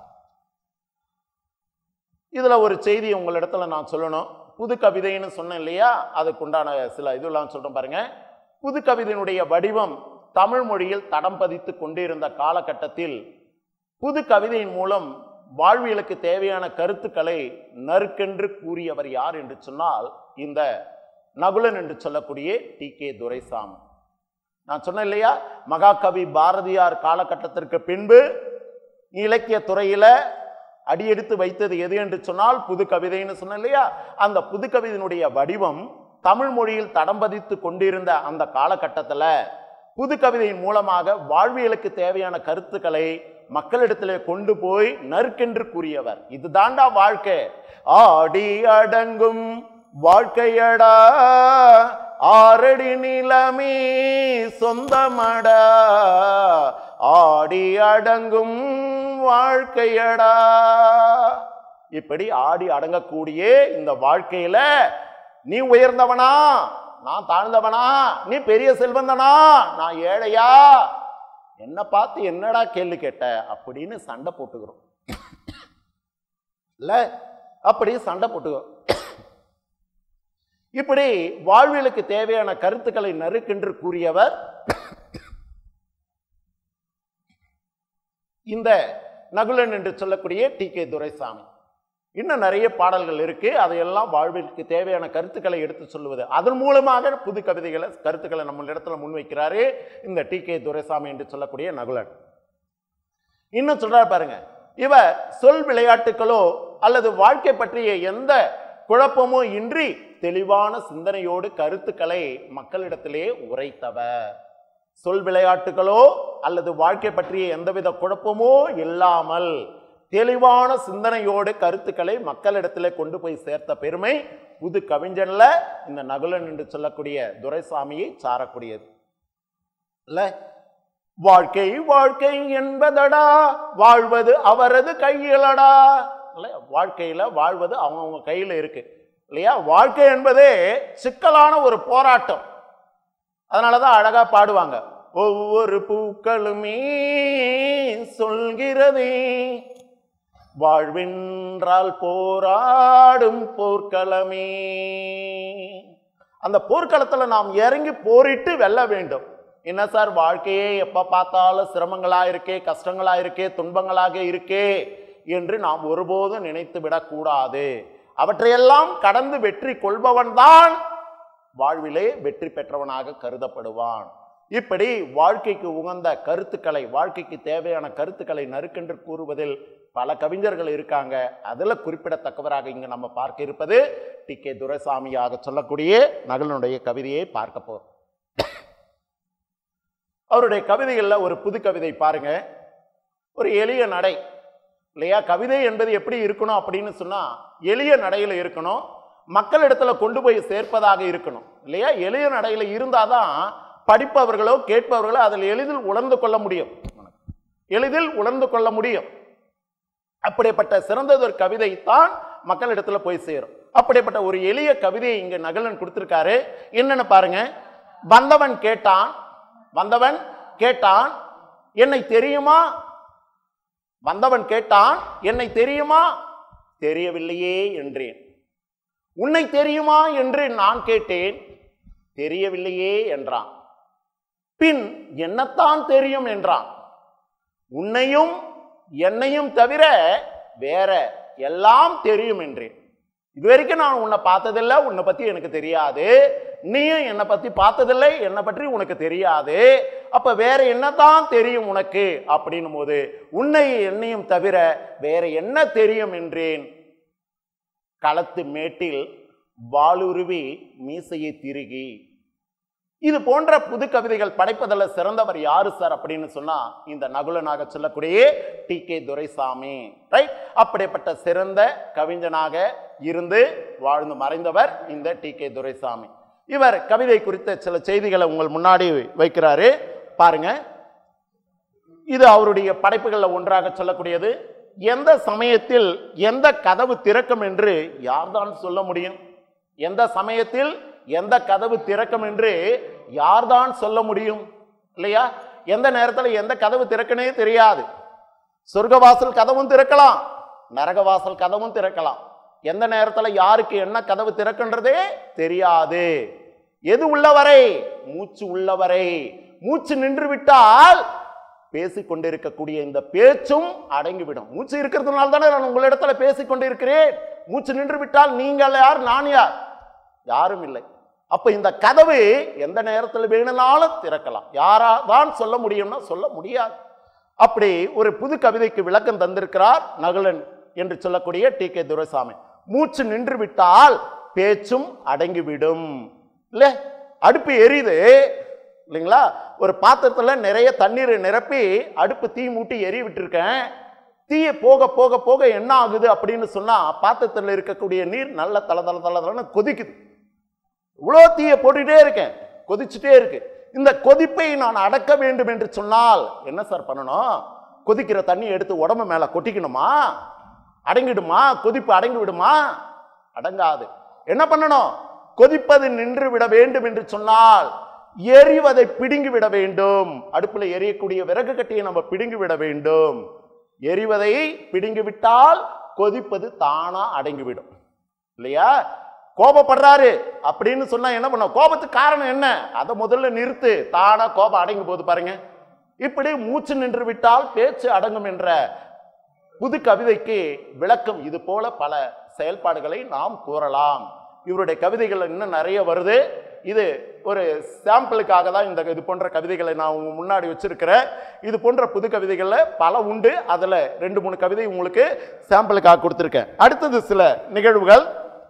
இதுல ஒரு செய்தி உங்களிடத்துல நான் சொல்லணும் புது கவிதைன்னு சொன்னேன் இல்லையா அதுக்குண்டான சில இதெல்லாம் சொல்றேன் பாருங்க புது கவிதையினுடைய வடிவம் தமிழ் மொழியில் தடம் பதித்து கொண்டிருந்த காலகட்டத்தில் புது கவிதையின் மூலம் வாழ்வியலுக்கு தேவையான கருத்துக்களை நறுக்கென்று கூறியவர் யார் என்று சொன்னால் இந்த நகுலன் என்று சொல்லக்கூடிய டி கே துரைசாமி நான் சொன்னேன் இல்லையா மகாகவி பாரதியார் காலகட்டத்திற்கு பின்பு இலக்கிய துறையில அடியெடுத்து வைத்தது எது என்று சொன்னால் புது கவிதைன்னு சொன்னேன் இல்லையா அந்த புது கவிதையினுடைய வடிவம் தமிழ் மொழியில் தடம் பதித்து கொண்டிருந்த அந்த காலகட்டத்தில் புது கவிதையின் மூலமாக வாழ்வியலுக்கு தேவையான கருத்துக்களை மக்களிடத்திலே கொண்டு போய் நறுக்கென்று கூறியவர் இதுதாண்டா வாழ்க்கை ஆடி அடங்கும் வாழ்க்கையடா ஆரடி நிலமே சொந்தமடா ஆடி அடங்கும் வாழ்க்கையடா இப்படி ஆடி அடங்கக்கூடிய இந்த வாழ்க்கையில நீ உயர்ந்தவனா நான் தாழ்ந்தவனா நீ பெரிய செல்வந்தனா நான் ஏழையா என்ன பார்த்து என்னடா கேள்வி கேட்ட அப்படின்னு சண்டை போட்டுக்கிறோம் இல்ல அப்படி சண்டை போட்டுக்கிறோம் இப்படி வாழ்வியலுக்கு தேவையான கருத்துக்களை நறுக்கென்று கூறியவர் இந்த நகுலன் என்று சொல்லக்கூடிய டி கே துரைசாமி இன்னும் நிறைய பாடல்கள் இருக்கு அதையெல்லாம் வாழ்விற்கு தேவையான கருத்துக்களை எடுத்து சொல்லுவது அதன் மூலமாக புது கவிதைகளை கருத்துக்களை நம்ம இடத்துல முன்வைக்கிறாரு இந்த டி கே துரைசாமி என்று சொல்லக்கூடிய நகுலன் இன்னும் சொல்றாரு பாருங்க இவர் சொல் விளையாட்டுகளோ அல்லது வாழ்க்கை பற்றிய எந்த குழப்பமோ இன்றி தெளிவான சிந்தனையோடு கருத்துக்களை மக்களிடத்திலே உரைத்தவர் சொல் விளையாட்டுகளோ அல்லது வாழ்க்கை பற்றிய எந்தவித குழப்பமோ இல்லாமல் தெளிவான சிந்தனையோடு கருத்துக்களை மக்களிடத்திலே கொண்டு போய் சேர்த்த பெருமை புது கவிஞன்ல இந்த நகுலன் என்று சொல்லக்கூடிய துரைசாமியை சாரக்கூடியது இல்ல வாழ்க்கை வாழ்க்கை என்பதடா வாழ்வது அவரது கையிலடா இல்லையா வாழ்க்கையில வாழ்வது அவங்கவுங்க கையில இருக்கு இல்லையா வாழ்க்கை என்பதே சிக்கலான ஒரு போராட்டம் அதனாலதான் அழகா பாடுவாங்க ஒவ்வொரு பூக்களுமே சொல்கிறதே வாழ்வென்றால் போராடும் போர்க்களமே அந்த போர்க்களத்துல நாம் இறங்கி போரிட்டு வெல்ல வேண்டும் என்ன சார் வாழ்க்கையே எப்ப பார்த்தாலும் சிரமங்களா இருக்கே கஷ்டங்களா இருக்கே துன்பங்களாக இருக்கே என்று நாம் ஒருபோதும் நினைத்து விடக்கூடாது அவற்றையெல்லாம் கடந்து வெற்றி கொள்பவன் தான் வாழ்விலே வெற்றி பெற்றவனாக கருதப்படுவான் இப்படி வாழ்க்கைக்கு உகந்த கருத்துக்களை வாழ்க்கைக்கு தேவையான கருத்துக்களை நறுக்கென்று கூறுவதில் பல கவிஞர்கள் இருக்காங்க அதுல குறிப்பிடத்தக்கவராக இங்க நம்ம பார்க்க இருப்பது டி கே துரைசாமியாக சொல்லக்கூடிய நகலனுடைய கவிதையை பார்க்க போறோம் அவருடைய கவிதைகள்ல ஒரு புது கவிதை பாருங்க ஒரு எளிய நடை இல்லையா கவிதை என்பது எப்படி இருக்கணும் அப்படின்னு சொன்னா எளிய நடையில இருக்கணும் மக்களிடத்துல கொண்டு போய் சேர்ப்பதாக இருக்கணும் இல்லையா எளிய நடையில இருந்தாதான் படிப்பவர்களோ கேட்பவர்களோ அதில் எளிதில் உணர்ந்து கொள்ள முடியும் எளிதில் உணர்ந்து கொள்ள முடியும் அப்படிப்பட்ட சிறந்ததொரு கவிதை தான் மக்களிடத்துல போய் சேரும் அப்படிப்பட்ட ஒரு எளிய கவிதையை இங்க நகலன் கொடுத்திருக்காரு என்னன்னு பாருங்க வந்தவன் கேட்டான் வந்தவன் கேட்டான் என்னை தெரியுமா வந்தவன் கேட்டான் என்னை தெரியுமா தெரியவில்லையே என்றேன் உன்னை தெரியுமா என்று நான் கேட்டேன் தெரியவில்லையே என்றான் பின் என்னத்தான் தெரியும் என்றான் உன்னையும் என்னையும் தவிர வேற எல்லாம் தெரியும் என்றேன் இதுவரைக்கும் நான் உன்னை பார்த்ததில்லை உன்னை பத்தி எனக்கு தெரியாது நீயும் என்னை பத்தி பார்த்ததில்லை என்னை பற்றி உனக்கு தெரியாது அப்ப வேற என்னதான் தெரியும் உனக்கு அப்படின்னும் போது உன்னை என்னையும் தவிர வேற என்ன தெரியும் என்றேன் களத்து மேட்டில் வாளுருவி மீசையை திருகி இது போன்ற புது கவிதைகள் படைப்பதில் சிறந்தவர் யாரு சார் அப்படின்னு சொன்னா இந்த நகுலனாக சொல்லக்கூடிய டி கே துரைசாமி ரைட் அப்படிப்பட்ட சிறந்த கவிஞனாக இருந்து வாழ்ந்து மறைந்தவர் இந்த டி கே துரைசாமி இவர் கவிதை குறித்த சில செய்திகளை உங்கள் முன்னாடி வைக்கிறாரு பாருங்க இது அவருடைய படைப்புகளில் ஒன்றாக சொல்லக்கூடியது எந்த சமயத்தில் எந்த கதவு திறக்கும் என்று யார்தான் சொல்ல முடியும் எந்த சமயத்தில் எந்த கதவு திறக்கும் என்று யார்தான் சொல்ல முடியும் இல்லையா எந்த நேரத்தில் எந்த கதவு திறக்கனே தெரியாது சொர்க்கவாசல் கதவும் திறக்கலாம் நரகவாசல் கதவும் திறக்கலாம் எந்த நேரத்தில் யாருக்கு என்ன கதவு திறக்குன்றதே தெரியாது எது உள்ளவரை மூச்சு உள்ளவரை மூச்சு நின்று விட்டால் பேசிக் கொண்டிருக்கக்கூடிய இந்த பேச்சும் அடங்கிவிடும் மூச்சு இருக்கிறதுனால தானே நான் உங்களிடத்துல பேசிக் கொண்டிருக்கிறேன் மூச்சு நின்று விட்டால் நீங்கள் யார் நான் யார் யாரும் இல்லை அப்ப இந்த கதவு எந்த நேரத்தில் வேணும்னாலும் திறக்கலாம் யாரா தான் சொல்ல முடியும்னா சொல்ல முடியாது அப்படி ஒரு புது கவிதைக்கு விளக்கம் தந்திருக்கிறார் நகுலன் என்று சொல்லக்கூடிய டி கே துரைசாமி மூச்சு நின்று விட்டால் பேச்சும் அடங்கிவிடும் இல்ல அடுப்பு எரியுது இல்லைங்களா ஒரு பாத்திரத்துல நிறைய தண்ணீரை நிரப்பி அடுப்பு தீ மூட்டி எரிய விட்டுருக்கேன் தீய போக போக போக என்ன ஆகுது அப்படின்னு சொன்னா பாத்திரத்தில் இருக்கக்கூடிய நீர் நல்ல தள தள தள தளன்னு கொதிக்குது இவ்வளோ தீயை போட்டுக்கிட்டே இருக்கேன் கொதிச்சுட்டே இருக்கு இந்த கொதிப்பை நான் அடக்க வேண்டும் என்று சொன்னால் என்ன சார் பண்ணணும் கொதிக்கிற தண்ணி எடுத்து உடம்பு மேல கொட்டிக்கணுமா அடங்கிடுமா கொதிப்பு அடங்கி விடுமா அடங்காது என்ன பண்ணணும் கொதிப்பது நின்று விட வேண்டும் என்று சொன்னால் எரிவதை பிடுங்கி விட வேண்டும் அடுப்புல எரியக்கூடிய விறகு கட்டியை நம்ம பிடுங்கி விட வேண்டும் எரிவதை பிடுங்கி விட்டால் கொதிப்பது தானா அடங்கிவிடும் இல்லையா கோபப்படுறாரு அப்படின்னு சொன்னா என்ன பண்ண கோபத்துக்கு காரணம் என்ன அதை முதல்ல நிறுத்து தானா கோபம் அடங்கி போகுது பாருங்க இப்படி மூச்சு நின்று விட்டால் பேச்சு அடங்கும் என்ற புது கவிதைக்கு விளக்கம் இது போல பல செயல்பாடுகளை நாம் கூறலாம் இவருடைய கவிதைகள் இன்னும் நிறைய வருது இது ஒரு சாம்பிளுக்காக தான் இந்த இது போன்ற கவிதைகளை நான் உங்க முன்னாடி வச்சிருக்கிறேன் இது போன்ற புது கவிதைகள்ல பல உண்டு அதுல ரெண்டு மூணு கவிதை உங்களுக்கு சாம்பிளுக்காக கொடுத்துருக்கேன் அடுத்தது சில நிகழ்வுகள்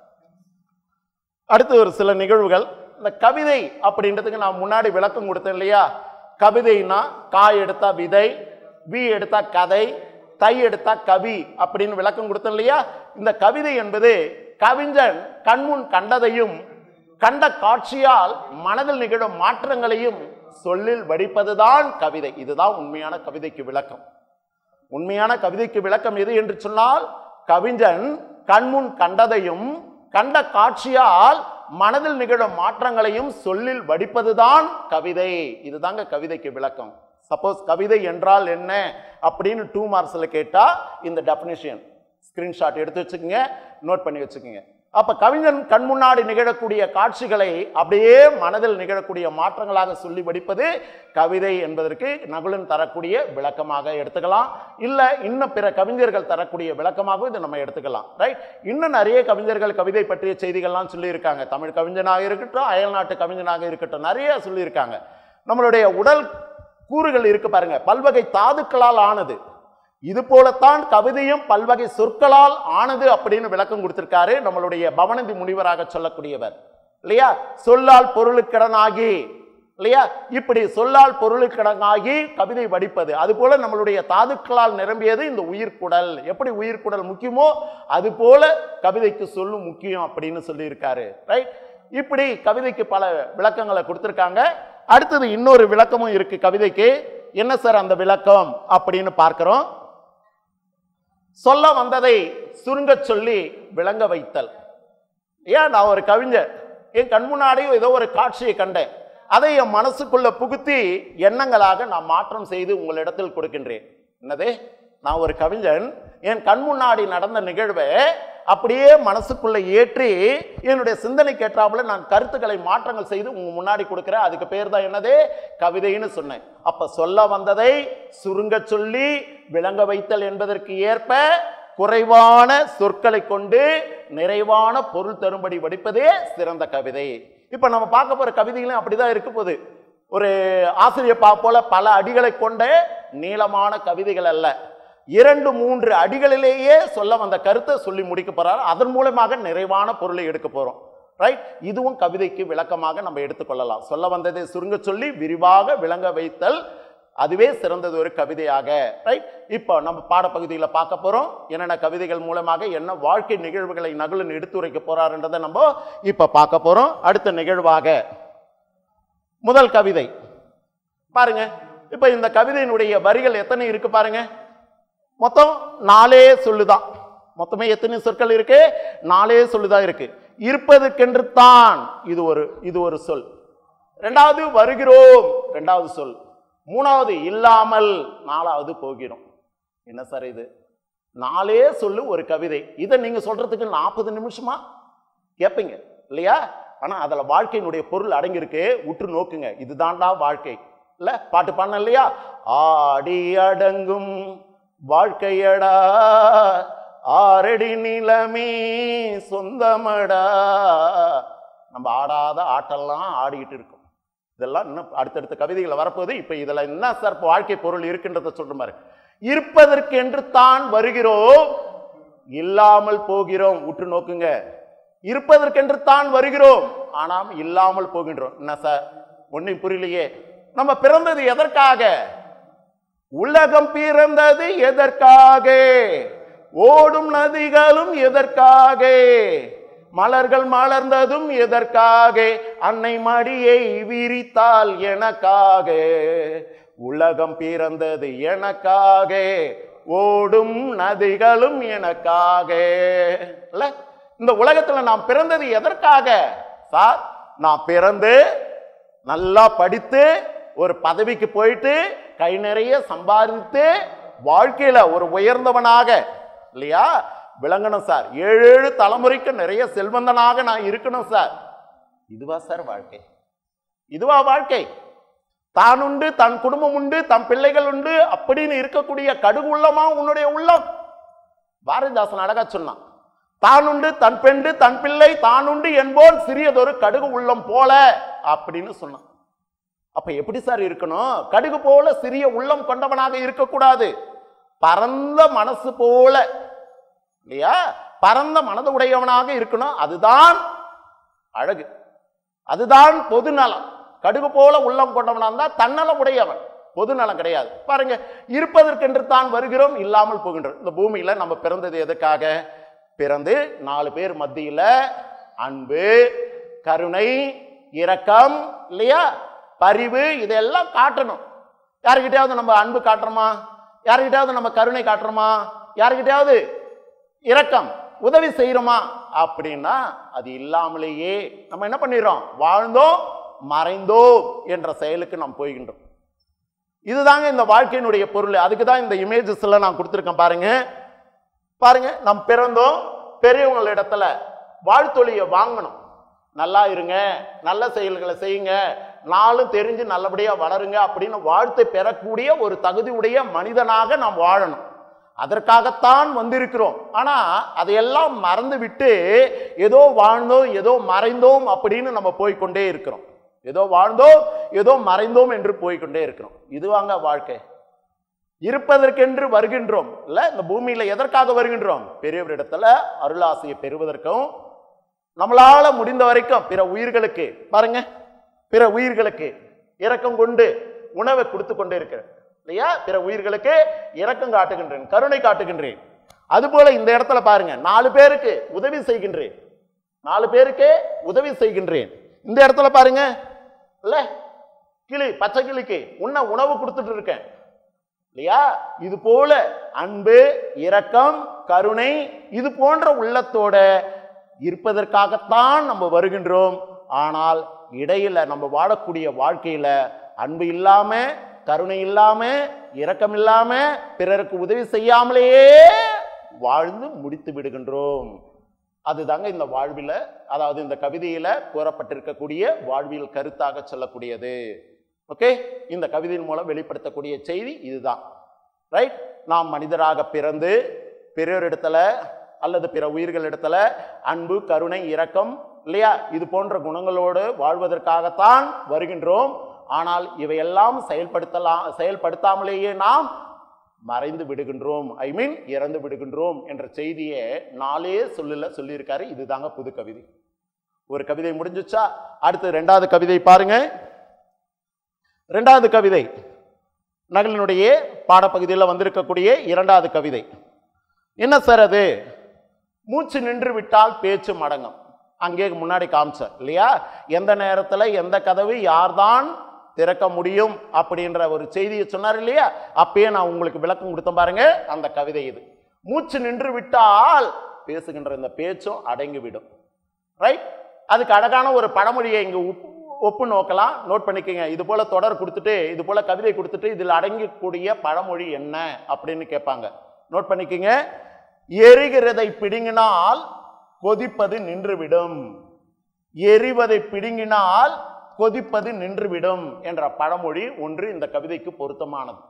அடுத்து ஒரு சில நிகழ்வுகள் இந்த கவிதை அப்படின்றதுக்கு நான் முன்னாடி விளக்கம் கொடுத்தேன் இல்லையா கவிதைனா காய் எடுத்தா விதை வி எடுத்தா கதை தை எடுத்தா கவி அப்படின்னு விளக்கம் கொடுத்தேன் இல்லையா இந்த கவிதை என்பது கவிஞன் கண்முன் கண்டதையும் கண்ட காட்சியால் மனதில் நிகழும் மாற்றங்களையும் சொல்லில் வடிப்பதுதான் கவிதை இதுதான் உண்மையான கவிதைக்கு விளக்கம் உண்மையான கவிதைக்கு விளக்கம் எது என்று சொன்னால் கவிஞன் கண்முன் கண்டதையும் கண்ட காட்சியால் மனதில் நிகழும் மாற்றங்களையும் சொல்லில் வடிப்பதுதான் கவிதை இதுதாங்க கவிதைக்கு விளக்கம் சப்போஸ் கவிதை என்றால் என்ன அப்படின்னு டூ மார்க்ஸ்ல கேட்டா இந்த டெஃபினிஷன் ஸ்கிரீன்ஷாட் எடுத்து வச்சுக்கோங்க நோட் பண்ணி வச்சுக்கோங்க அப்ப கவிஞன் கண் முன்னாடி நிகழக்கூடிய காட்சிகளை அப்படியே மனதில் நிகழக்கூடிய மாற்றங்களாக சொல்லி வடிப்பது கவிதை என்பதற்கு நகுலன் தரக்கூடிய விளக்கமாக எடுத்துக்கலாம் இல்ல இன்னும் பிற கவிஞர்கள் தரக்கூடிய விளக்கமாகவும் இதை நம்ம எடுத்துக்கலாம் ரைட் இன்னும் நிறைய கவிஞர்கள் கவிதை பற்றிய செய்திகள்லாம் சொல்லியிருக்காங்க தமிழ் கவிஞனாக இருக்கட்டும் அயல்நாட்டு கவிஞனாக இருக்கட்டும் நிறைய சொல்லியிருக்காங்க நம்மளுடைய உடல் கூறுகள் இருக்கு பாருங்க பல்வகை தாதுக்களால் ஆனது இது போலத்தான் கவிதையும் பல்வகை சொற்களால் ஆனது அப்படின்னு விளக்கம் கொடுத்திருக்காரு நம்மளுடைய பவனந்தி முனிவராக சொல்லக்கூடியவர் இல்லையா சொல்லால் பொருளுக்கடனாகி இல்லையா இப்படி சொல்லால் பொருளுக்கடனாகி கவிதை வடிப்பது அதுபோல நம்மளுடைய தாதுக்களால் நிரம்பியது இந்த உயிர்க்குடல் எப்படி உயிர்க்குடல் முக்கியமோ அது போல கவிதைக்கு சொல்லும் முக்கியம் அப்படின்னு சொல்லியிருக்காரு ரைட் இப்படி கவிதைக்கு பல விளக்கங்களை கொடுத்திருக்காங்க அடுத்தது இன்னொரு விளக்கமும் இருக்கு கவிதைக்கு என்ன சார் அந்த விளக்கம் அப்படின்னு பார்க்கிறோம் சொல்ல வந்ததை சுருங்க சொல்லி விளங்க வைத்தல் ஏன் நான் ஒரு கவிஞர் என் கண் முன்னாடியும் ஏதோ ஒரு காட்சியை கண்டேன் அதை என் மனசுக்குள்ள புகுத்தி எண்ணங்களாக நான் மாற்றம் செய்து உங்களிடத்தில் கொடுக்கின்றேன் என்னது நான் ஒரு கவிஞன் என் கண் முன்னாடி நடந்த நிகழ்வை அப்படியே மனசுக்குள்ள ஏற்றி என்னுடைய சிந்தனைக்கு ஏற்றாப்புல நான் கருத்துக்களை மாற்றங்கள் செய்து உங்க முன்னாடி கொடுக்கிறேன் அதுக்கு பேர் தான் என்னது கவிதைன்னு சொன்னேன் அப்ப சொல்ல வந்ததை சுருங்க சொல்லி விளங்க வைத்தல் என்பதற்கு ஏற்ப குறைவான சொற்களை கொண்டு நிறைவான பொருள் தரும்படி வடிப்பதே சிறந்த கவிதை இப்ப நம்ம பார்க்க போற கவிதைகளும் அப்படிதான் இருக்க போகுது ஒரு ஆசிரியர் பா போல பல அடிகளை கொண்ட நீளமான கவிதைகள் அல்ல இரண்டு மூன்று அடிகளிலேயே சொல்ல வந்த கருத்தை சொல்லி முடிக்க போறாரு அதன் மூலமாக நிறைவான பொருளை எடுக்க போறோம் ரைட் இதுவும் கவிதைக்கு விளக்கமாக நம்ம எடுத்துக்கொள்ளலாம் சொல்ல வந்ததை சுருங்க சொல்லி விரிவாக விளங்க வைத்தல் அதுவே சிறந்தது ஒரு கவிதையாக ரைட் இப்போ நம்ம பாடப்பகுதியில் பார்க்க போறோம் என்னென்ன கவிதைகள் மூலமாக என்ன வாழ்க்கை நிகழ்வுகளை நகுலன் எடுத்துரைக்க போறாருன்றதை நம்ம இப்போ பார்க்க போறோம் அடுத்த நிகழ்வாக முதல் கவிதை பாருங்க இப்போ இந்த கவிதையினுடைய வரிகள் எத்தனை இருக்கு பாருங்க மொத்தம் நாலே சொல்லுதான் மொத்தமே எத்தனை சொற்கள் இருக்கு நாலே சொல்லுதான் இருக்கு இருப்பதற்கென்று தான் இது ஒரு இது ஒரு சொல் ரெண்டாவது வருகிறோம் ரெண்டாவது சொல் மூணாவது இல்லாமல் நாலாவது போகிறோம் என்ன சார் இது நாலே சொல்லு ஒரு கவிதை இதை நீங்க சொல்றதுக்கு நாற்பது நிமிஷமா கேட்பீங்க இல்லையா ஆனா அதுல வாழ்க்கையினுடைய பொருள் அடங்கியிருக்கு உற்று நோக்குங்க இதுதான்டா வாழ்க்கை இல்ல பாட்டு பாடின இல்லையா ஆடி அடங்கும் வாழ்க்கையடா ஆரடி நிலமே சொந்தமடா நம்ம ஆடாத ஆட்டெல்லாம் ஆடிக்கிட்டு இருக்கோம் இதெல்லாம் இன்னும் அடுத்தடுத்த கவிதைகள் வரப்போகுது இப்ப இதுல என்ன சார் இப்ப வாழ்க்கை பொருள் இருக்கின்றத சொல்ற மாதிரி இருப்பதற்கு என்று தான் வருகிறோம் இல்லாமல் போகிறோம் உற்று நோக்குங்க இருப்பதற்கென்று தான் வருகிறோம் ஆனால் இல்லாமல் போகின்றோம் என்ன சார் ஒன்றும் புரியலையே நம்ம பிறந்தது எதற்காக உலகம் பிறந்தது எதற்காக ஓடும் நதிகளும் எதற்காக மலர்கள் மலர்ந்ததும் எதற்காக அன்னை மடியை விரித்தால் எனக்காக உலகம் பிறந்தது எனக்காக ஓடும் நதிகளும் எனக்காக இல்ல இந்த உலகத்துல நாம் பிறந்தது எதற்காக சார் நான் பிறந்து நல்லா படித்து ஒரு பதவிக்கு போயிட்டு கை நிறைய சம்பாதித்து வாழ்க்கையில ஒரு உயர்ந்தவனாக இல்லையா விளங்கணும் சார் ஏழு ஏழு தலைமுறைக்கு நிறைய செல்வந்தனாக நான் இருக்கணும் சார் இதுவா சார் வாழ்க்கை இதுவா வாழ்க்கை தான் உண்டு தன் குடும்பம் உண்டு தன் பிள்ளைகள் உண்டு அப்படின்னு இருக்கக்கூடிய கடுகு உள்ளமா உன்னுடைய உள்ளம் பாரதிதாசன் அழகா சொன்னான் தான் உண்டு தன் பெண்டு தன் பிள்ளை தான் உண்டு என்போன் சிறியதொரு கடுகு உள்ளம் போல அப்படின்னு சொன்னான் அப்ப எப்படி சார் இருக்கணும் கடுகு போல சிறிய உள்ளம் கொண்டவனாக இருக்கக்கூடாது பரந்த மனசு போல இல்லையா பரந்த மனது உடையவனாக இருக்கணும் அதுதான் அழகு அதுதான் பொதுநலம் கடுகு போல உள்ளம் கொண்டவனா இருந்தா தன்னலம் உடையவன் பொதுநலம் கிடையாது பாருங்க இருப்பதற்கென்று தான் வருகிறோம் இல்லாமல் போகின்றோம் இந்த பூமியில நம்ம பிறந்தது எதுக்காக பிறந்து நாலு பேர் மத்தியில அன்பு கருணை இரக்கம் இல்லையா பரிவு இதெல்லாம் காட்டணும் யாருக்கிட்டையாவது நம்ம அன்பு காட்டுறோமா யாருக்கிட்டையாவது நம்ம கருணை காட்டுறோமா யாருக்கிட்டையாவது இரக்கம் உதவி செய்யறோமா அப்படின்னா அது இல்லாமலேயே நம்ம என்ன பண்ணிடுறோம் வாழ்ந்தோம் மறைந்தோம் என்ற செயலுக்கு நாம் போய்கின்றோம் இதுதாங்க இந்த வாழ்க்கையினுடைய பொருள் அதுக்கு தான் இந்த இமேஜஸ்ல நான் கொடுத்துருக்கேன் பாருங்க பாருங்க நம் பிறந்தோம் பெரியவங்களிடத்துல வாழ்த்தொழியை வாங்கணும் நல்லா இருங்க நல்ல செயல்களை செய்யுங்க நாளும் தெரிஞ்சு நல்லபடியா வளருங்க அப்படின்னு வாழ்த்தை பெறக்கூடிய ஒரு தகுதியுடைய மனிதனாக நாம் வாழணும் அதற்காகத்தான் வந்திருக்கிறோம் ஆனா அதையெல்லாம் மறந்து விட்டு ஏதோ வாழ்ந்தோம் ஏதோ மறைந்தோம் அப்படின்னு நம்ம போய்க்கொண்டே இருக்கிறோம் ஏதோ வாழ்ந்தோம் ஏதோ மறைந்தோம் என்று போய்க்கொண்டே இருக்கிறோம் இதுவாங்க வாழ்க்கை இருப்பதற்கென்று வருகின்றோம் இல்ல இந்த பூமியில எதற்காக வருகின்றோம் பெரியவரிடத்துல அருளாசையை பெறுவதற்கும் நம்மளால முடிந்த வரைக்கும் பிற உயிர்களுக்கு பாருங்க பிற உயிர்களுக்கு இரக்கம் கொண்டு உணவை கொடுத்து கொண்டே இருக்கிறேன் இல்லையா பிற உயிர்களுக்கு இரக்கம் காட்டுகின்றேன் கருணை காட்டுகின்றேன் அதுபோல இந்த இடத்துல பாருங்க நாலு பேருக்கு உதவி செய்கின்றேன் நாலு பேருக்கு உதவி செய்கின்றேன் இந்த இடத்துல பாருங்க இல்ல கிளி பச்சை கிளிக்கு உன்ன உணவு கொடுத்துட்டு இருக்கேன் இல்லையா இது போல அன்பு இரக்கம் கருணை இது போன்ற உள்ளத்தோட இருப்பதற்காகத்தான் நம்ம வருகின்றோம் ஆனால் இடையில நம்ம வாழக்கூடிய வாழ்க்கையில அன்பு இல்லாம கருணை இல்லாம இரக்கம் இல்லாம பிறருக்கு உதவி செய்யாமலேயே வாழ்ந்து முடித்து விடுகின்றோம் அதுதாங்க இந்த வாழ்வில அதாவது இந்த கவிதையில கூறப்பட்டிருக்கக்கூடிய வாழ்வியல் கருத்தாக சொல்லக்கூடியது ஓகே இந்த கவிதையின் மூலம் வெளிப்படுத்தக்கூடிய செய்தி இதுதான் ரைட் நாம் மனிதராக பிறந்து பிறரிடத்துல அல்லது பிற உயிர்களிடத்துல அன்பு கருணை இரக்கம் இல்லையா இது போன்ற குணங்களோடு வாழ்வதற்காகத்தான் வருகின்றோம் ஆனால் இவையெல்லாம் செயல்படுத்தலாம் செயல்படுத்தாமலேயே நாம் மறைந்து விடுகின்றோம் ஐ மீன் இறந்து விடுகின்றோம் என்ற செய்தியை நாலே சொல்லல சொல்லியிருக்காரு இதுதாங்க புது கவிதை ஒரு கவிதை முடிஞ்சுச்சா அடுத்து ரெண்டாவது கவிதை பாருங்க ரெண்டாவது கவிதை நகலினுடைய பாடப்பகுதியில் வந்திருக்கக்கூடிய இரண்டாவது கவிதை என்ன சார் அது மூச்சு நின்று விட்டால் பேச்சு மடங்கும் அங்கே முன்னாடி காமிச்சார் இல்லையா எந்த நேரத்தில் எந்த கதவு யார்தான் திறக்க முடியும் அப்படின்ற ஒரு செய்தியை சொன்னார் இல்லையா அப்பயே நான் உங்களுக்கு விளக்கம் கொடுத்தேன் பாருங்க அந்த கவிதை இது மூச்சு நின்று விட்டால் பேசுகின்ற இந்த பேச்சும் அடங்கிவிடும் ரைட் அதுக்கு அழகான ஒரு பழமொழியை இங்க ஒப்பு- ஒப்பு நோக்கலாம் நோட் பண்ணிக்கங்க இது போல தொடர் கொடுத்துட்டு இது போல கவிதை கொடுத்துட்டு இதில் அடங்கக்கூடிய பழமொழி என்ன அப்படின்னு கேட்பாங்க நோட் பண்ணிக்கங்க எரிகிறதை பிடுங்கினால் கொதிப்பது நின்றுவிடும் எரிவதை பிடுங்கினால் கொதிப்பது நின்றுவிடும் என்ற பழமொழி ஒன்று இந்த கவிதைக்கு பொருத்தமானது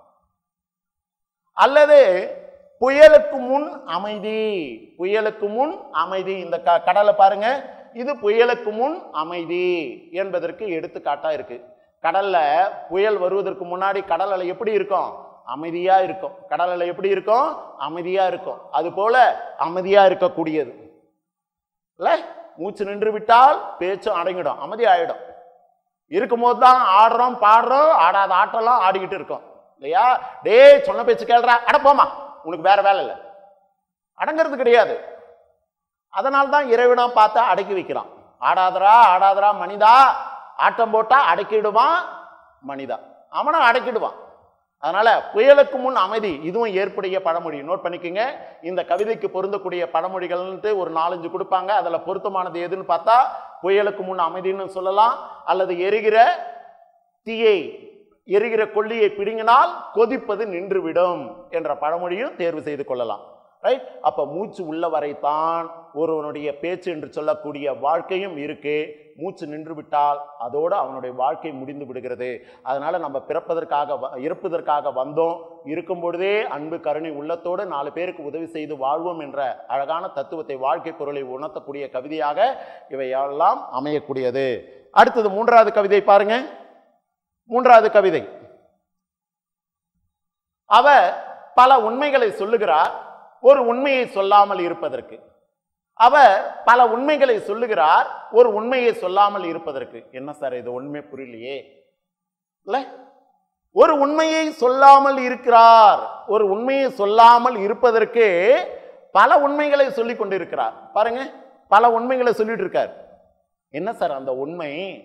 அல்லது புயலுக்கு முன் அமைதி புயலுக்கு முன் அமைதி இந்த க கடலை பாருங்க இது புயலுக்கு முன் அமைதி என்பதற்கு எடுத்துக்காட்டா இருக்கு கடல்ல புயல் வருவதற்கு முன்னாடி கடல் அலை எப்படி இருக்கும் அமைதியா இருக்கும் கடல் அலை எப்படி இருக்கும் அமைதியா இருக்கும் அது போல அமைதியா இருக்கக்கூடியது இல்ல மூச்சு நின்று விட்டால் பேச்சும் அடங்கிடும் அமைதி ஆயிடும் இருக்கும்போது தான் ஆடுறோம் பாடுறோம் ஆடாத ஆட்டெல்லாம் ஆடிக்கிட்டு இருக்கோம் இல்லையா டேய் சொன்ன பேச்சு கேள்றா அட போமா உனக்கு வேற வேலை இல்லை அடங்கிறது கிடையாது அதனால தான் இறைவனா பார்த்தா அடக்கி வைக்கிறான் ஆடாதரா ஆடாதரா மனிதா ஆட்டம் போட்டா அடக்கிடுவான் மனிதா அவனும் அடக்கிடுவான் அதனால புயலுக்கு முன் அமைதி இதுவும் ஏற்புடைய பழமொழி நோட் பண்ணிக்கோங்க இந்த கவிதைக்கு பொருந்தக்கூடிய பழமொழிகள்ன்ட்டு ஒரு நாலஞ்சு கொடுப்பாங்க அதுல பொருத்தமானது எதுன்னு பார்த்தா புயலுக்கு முன் அமைதின்னு சொல்லலாம் அல்லது எரிகிற தீயை எரிகிற கொல்லியை பிடுங்கினால் கொதிப்பது நின்றுவிடும் என்ற பழமொழியும் தேர்வு செய்து கொள்ளலாம் ரைட் அப்ப மூச்சு உள்ள வரைத்தான் ஒருவனுடைய பேச்சு என்று சொல்லக்கூடிய வாழ்க்கையும் இருக்கு மூச்சு நின்று விட்டால் அதோடு அவனுடைய வாழ்க்கை முடிந்து விடுகிறது அதனால நம்ம பிறப்பதற்காக வ- இருப்பதற்காக வந்தோம் இருக்கும் பொழுதே அன்பு கருணை உள்ளத்தோடு நாலு பேருக்கு உதவி செய்து வாழ்வோம் என்ற அழகான தத்துவத்தை வாழ்க்கை பொருளை உணர்த்தக்கூடிய கவிதையாக இவையெல்லாம் அமையக்கூடியது அடுத்தது மூன்றாவது கவிதை பாருங்க மூன்றாவது கவிதை அவர் பல உண்மைகளை சொல்லுகிறார் ஒரு உண்மையை சொல்லாமல் இருப்பதற்கு அவர் பல உண்மைகளை சொல்லுகிறார் ஒரு உண்மையை சொல்லாமல் இருப்பதற்கு என்ன சார் இது உண்மை புரியலையே இல்ல ஒரு உண்மையை சொல்லாமல் இருக்கிறார் ஒரு உண்மையை சொல்லாமல் இருப்பதற்கு பல உண்மைகளை சொல்லிக் கொண்டிருக்கிறார் பாருங்க பல உண்மைகளை சொல்லிட்டு இருக்கார் என்ன சார் அந்த உண்மை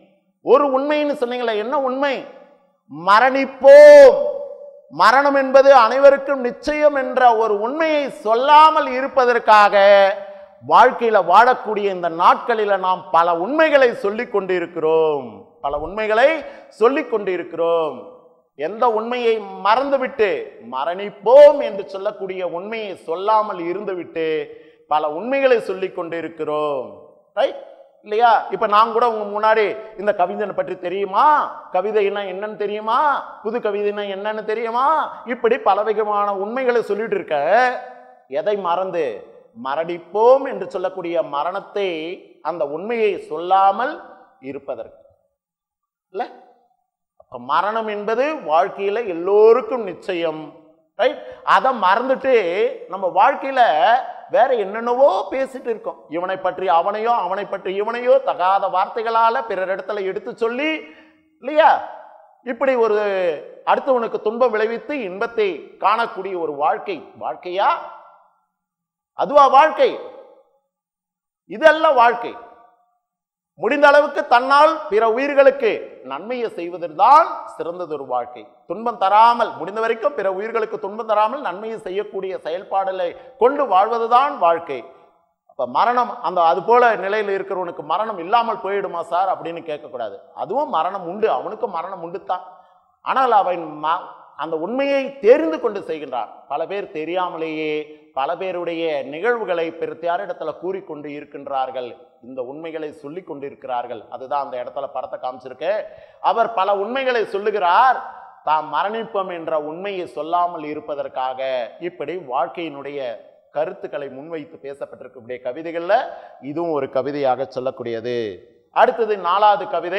ஒரு உண்மைன்னு சொன்னீங்களே என்ன உண்மை மரணிப்போம் மரணம் என்பது அனைவருக்கும் நிச்சயம் என்ற ஒரு உண்மையை சொல்லாமல் இருப்பதற்காக வாழ்க்கையில வாழக்கூடிய இந்த நாட்களில நாம் பல உண்மைகளை சொல்லிக் கொண்டிருக்கிறோம் பல உண்மைகளை சொல்லிக் கொண்டிருக்கிறோம் எந்த உண்மையை மறந்துவிட்டு மரணிப்போம் என்று சொல்லக்கூடிய உண்மையை சொல்லாமல் இருந்துவிட்டு பல உண்மைகளை சொல்லிக் கொண்டிருக்கிறோம் ரைட் இல்லையா இப்ப நான் கூட உங்க முன்னாடி இந்த கவிஞனை பற்றி தெரியுமா கவிதைனா என்னன்னு தெரியுமா புது கவிதைனா என்னன்னு தெரியுமா இப்படி பலவிதமான உண்மைகளை சொல்லிட்டு இருக்க எதை மறந்து மரணிப்போம் என்று சொல்லக்கூடிய மரணத்தை அந்த உண்மையை சொல்லாமல் இருப்பதற்கு இல்ல அப்ப மரணம் என்பது வாழ்க்கையில எல்லோருக்கும் நிச்சயம் ரைட் அதை மறந்துட்டு நம்ம வாழ்க்கையில வேற என்னென்னவோ பேசிட்டு இருக்கோம் இவனை பற்றி அவனையோ அவனை பற்றி இவனையோ தகாத வார்த்தைகளால பிறர் இடத்துல எடுத்து சொல்லி இல்லையா இப்படி ஒரு அடுத்தவனுக்கு துன்பம் விளைவித்து இன்பத்தை காணக்கூடிய ஒரு வாழ்க்கை வாழ்க்கையா அதுவா வாழ்க்கை இதல்ல வாழ்க்கை முடிந்த அளவுக்கு தன்னால் பிற உயிர்களுக்கு நன்மையை செய்வதுதான் சிறந்தது ஒரு வாழ்க்கை துன்பம் தராமல் முடிந்த வரைக்கும் பிற உயிர்களுக்கு துன்பம் தராமல் நன்மையை செய்யக்கூடிய செயல்பாடுகளை கொண்டு வாழ்வதுதான் வாழ்க்கை அப்ப மரணம் அந்த அது போல நிலையில் இருக்கிறவனுக்கு மரணம் இல்லாமல் போயிடுமா சார் அப்படின்னு கேட்கக்கூடாது அதுவும் மரணம் உண்டு அவனுக்கும் மரணம் உண்டு தான் ஆனால் அவன் ம- அந்த உண்மையை தெரிந்து கொண்டு செய்கின்றான் பல பேர் தெரியாமலேயே பல பேருடைய நிகழ்வுகளை பிறத்தியாரிடத்துல கூறிக்கொண்டு இருக்கின்றார்கள் இந்த உண்மைகளை சொல்லி கொண்டு இருக்கிறார்கள் அதுதான் அந்த இடத்துல படத்தை காமிச்சிருக்கு அவர் பல உண்மைகளை சொல்லுகிறார் தாம் மரணிப்போம் என்ற உண்மையை சொல்லாமல் இருப்பதற்காக இப்படி வாழ்க்கையினுடைய கருத்துக்களை முன்வைத்து பேசப்பட்டிருக்கக்கூடிய கவிதைகள்ல இதுவும் ஒரு கவிதையாக சொல்லக்கூடியது அடுத்தது நாலாவது கவிதை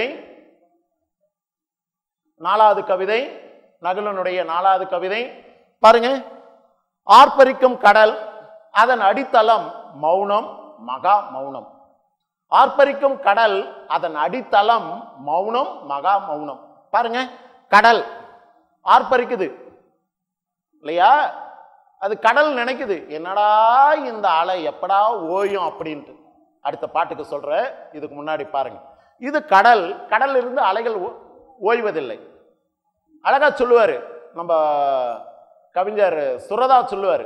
நாலாவது கவிதை நகுலனுடைய நாலாவது கவிதை பாருங்க ஆர்ப்பரிக்கும் கடல் அதன் அடித்தளம் மௌனம் மகா மௌனம் ஆர்ப்பரிக்கும் கடல் அதன் அடித்தளம் மௌனம் மகா மௌனம் பாருங்க கடல் ஆர்ப்பரிக்குது இல்லையா அது கடல் நினைக்குது என்னடா இந்த அலை எப்படா ஓயும் அப்படின்ட்டு அடுத்த பாட்டுக்கு சொல்றேன் இதுக்கு முன்னாடி பாருங்க இது கடல் கடல்ல இருந்து அலைகள் ஓ- ஓய்வதில்லை அழகா சொல்லுவாரு நம்ம கவிஞர் சுரதா சொல்லுவாரு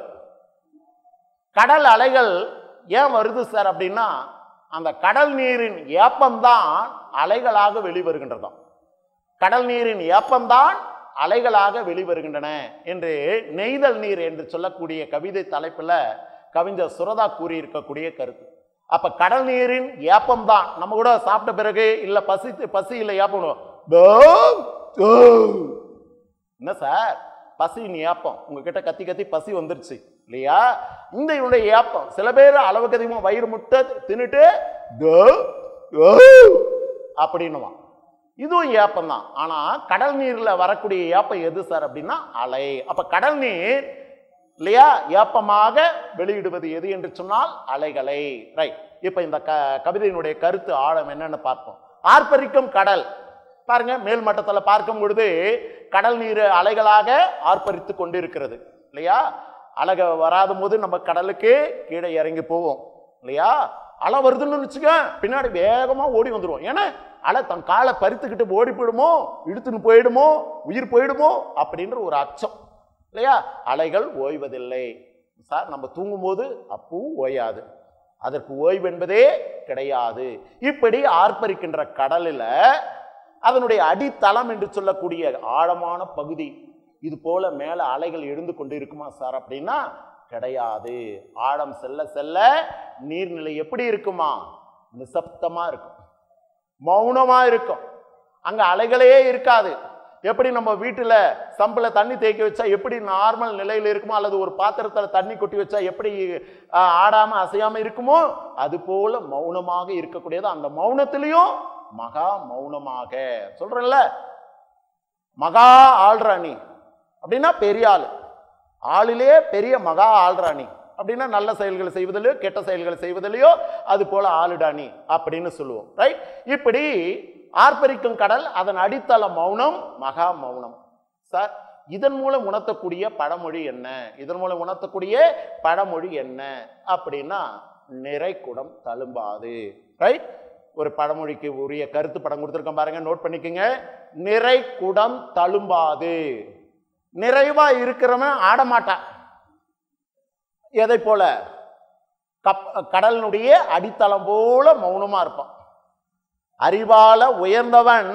கடல் அலைகள் ஏன் வருது சார் அப்படின்னா அந்த கடல் நீரின் ஏப்பம்தான் அலைகளாக வெளிவருகின்றதாம் கடல் நீரின் ஏப்பம்தான் அலைகளாக வெளிவருகின்றன என்று நெய்தல் நீர் என்று சொல்லக்கூடிய கவிதை தலைப்புல கவிஞர் சுரதா கூறியிருக்கக்கூடிய கருத்து அப்ப கடல் நீரின் ஏப்பம் தான் நம்ம கூட சாப்பிட்ட பிறகு இல்ல பசி பசி இல்ல ஏப்பம் தோ, தோ. என்ன சார் பசியின் ஏப்பம் உங்ககிட்ட கத்தி கத்தி பசி வந்துருச்சு இல்லையா இந்த இவனுடைய ஏப்பம் சில பேர் அளவுக்கு அதிகமாக வயிறு முட்டை தின்னுட்டு தோ, தோ அப்படின்னுவான் இதுவும் ஏப்பம் தான் ஆனா கடல் நீர்ல வரக்கூடிய ஏப்பம் எது சார் அப்படின்னா அலை அப்ப கடல் நீர் இல்லையா ஏப்பமாக வெளியிடுவது எது என்று சொன்னால் அலைகளை ரைட் இப்ப இந்த க கவிதையினுடைய கருத்து ஆழம் என்னன்னு பார்ப்போம் ஆர்ப்பரிக்கும் கடல் பாருங்க மேல் மட்டத்தில் பார்க்கும் பொழுது கடல் நீர் அலைகளாக ஆர்ப்பரித்து கொண்டிருக்கிறது இல்லையா அழக வராத போது நம்ம கடலுக்கு கீழே இறங்கி போவோம் இல்லையா அலை வருதுன்னு வச்சுக்க பின்னாடி வேகமா ஓடி வந்துருவோம் ஏன்னா அலை தன் காலை பறித்துக்கிட்டு ஓடி போயிடுமோ இழுத்துன்னு போயிடுமோ உயிர் போயிடுமோ அப்படின்ற ஒரு அச்சம் இல்லையா அலைகள் ஓய்வதில்லை சார் நம்ம தூங்கும்போது அப்பவும் ஓயாது அதற்கு ஓய்வு என்பதே கிடையாது இப்படி ஆர்ப்பரிக்கின்ற கடலில் அதனுடைய அடித்தளம் என்று சொல்லக்கூடிய ஆழமான பகுதி இது போல மேல அலைகள் எழுந்து கொண்டு இருக்குமா சார் அப்படின்னா கிடையாது ஆழம் செல்ல செல்ல நீர்நிலை எப்படி இருக்குமா நிசப்தமா இருக்கும் மௌனமா இருக்கும் அங்க அலைகளே இருக்காது எப்படி நம்ம வீட்டுல சம்பில் தண்ணி தேக்கி வச்சா எப்படி நார்மல் நிலையில இருக்குமோ அல்லது ஒரு பாத்திரத்துல தண்ணி கொட்டி வச்சா எப்படி ஆஹ், ஆடாம அசையாம இருக்குமோ அது போல மௌனமாக இருக்கக்கூடியது அந்த மௌனத்திலையும் மகா மௌனமாக சொல்றேன்ல மகா ஆள்ராணி அப்படின்னா பெரிய ஆள் ஆளிலே பெரிய மகா ஆள்ராணி அப்படின்னா நல்ல செயல்களை செய்வதிலையோ கெட்ட செயல்களை செய்வதிலையோ அது போல ஆளுடானி அப்படின்னு சொல்லுவோம் ரைட் இப்படி ஆர்ப்பரிக்கும் கடல் அதன் அடித்தள மௌனம் மகா மௌனம் சார் இதன் மூலம் உணர்த்தக்கூடிய பழமொழி என்ன இதன் மூலம் உணர்த்தக்கூடிய பழமொழி என்ன அப்படின்னா நிறைக்குடம் தழும்பாது ரைட் ஒரு பழமொழிக்கு உரிய கருத்து படம் கொடுத்துருக்கேன் பாருங்க நோட் பண்ணிக்கோங்க நிறை குடம் தழும்பாது நிறைவா இருக்கிறவன் ஆடமாட்டான் எதை போல கப் கடலினுடைய அடித்தளம் போல மௌனமா இருப்பான் அறிவால உயர்ந்தவன்